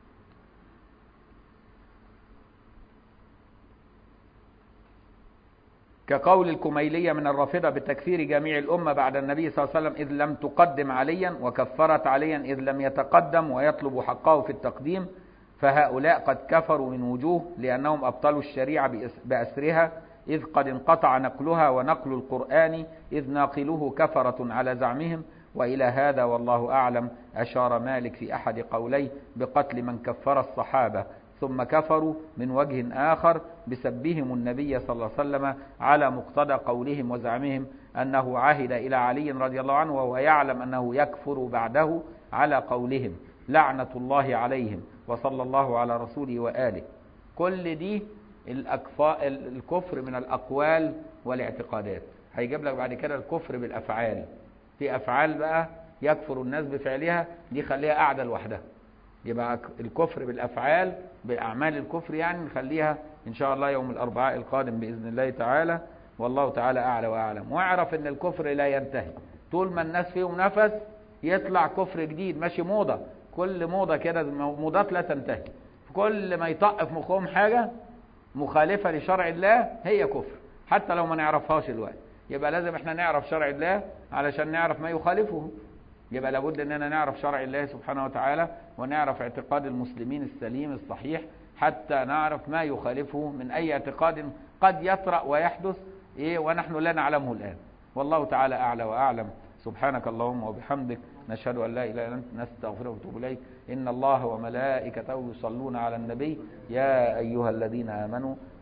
كقول الكميلية من الرافضة بتكفير جميع الأمة بعد النبي صلى الله عليه وسلم إذ لم تقدم عليا وكفرت عليا إذ لم يتقدم ويطلب حقه في التقديم فهؤلاء قد كفروا من وجوه لأنهم أبطلوا الشريعة بأس- بأسرها إذ قد انقطع نقلها ونقل القرآن إذ ناقلوه كفرة على زعمهم وإلى هذا والله أعلم أشار مالك في أحد قوليه بقتل من كفر الصحابة ثم كفروا من وجه آخر بسبهم النبي صلى الله عليه وسلم على مقتضى قولهم وزعمهم أنه عهد إلى علي رضي الله عنه وهو يعلم أنه يكفر بعده على قولهم لعنة الله عليهم وصلى الله على رسوله وآله كل دي الأكفاء الكفر من الأقوال والاعتقادات هيجيب لك بعد كده الكفر بالأفعال في أفعال بقى يكفر الناس بفعلها دي خليها قاعدة لوحدها يبقى الكفر بالافعال باعمال الكفر يعني نخليها ان شاء الله يوم الاربعاء القادم باذن الله تعالى والله تعالى اعلى واعلم واعرف ان الكفر لا ينتهي طول ما الناس فيهم نفس يطلع كفر جديد ماشي موضه كل موضه كده موضات لا تنتهي كل ما يطق في مخهم حاجه مخالفه لشرع الله هي كفر حتى لو ما نعرفهاش الوقت يبقى لازم احنا نعرف شرع الله علشان نعرف ما يخالفه يبقى لابد اننا نعرف شرع الله سبحانه وتعالى ونعرف اعتقاد المسلمين السليم الصحيح حتى نعرف ما يخالفه من اي اعتقاد قد يطرأ ويحدث ايه ونحن لا نعلمه الان والله تعالى اعلى واعلم سبحانك اللهم وبحمدك نشهد ان لا اله الا انت نستغفرك ونتوب اليك ان الله وملائكته يصلون على النبي يا ايها الذين امنوا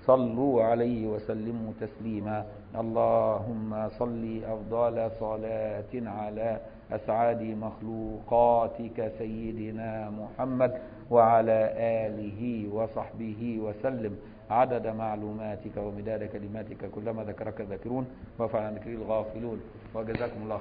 صلوا عليه وسلموا تسليما اللهم صل أفضل صلاة على أسعد مخلوقاتك سيدنا محمد وعلى آله وصحبه وسلم عدد معلوماتك ومداد كلماتك كلما ذكرك الذاكرون وفعل عن ذكر الغافلون وجزاكم الله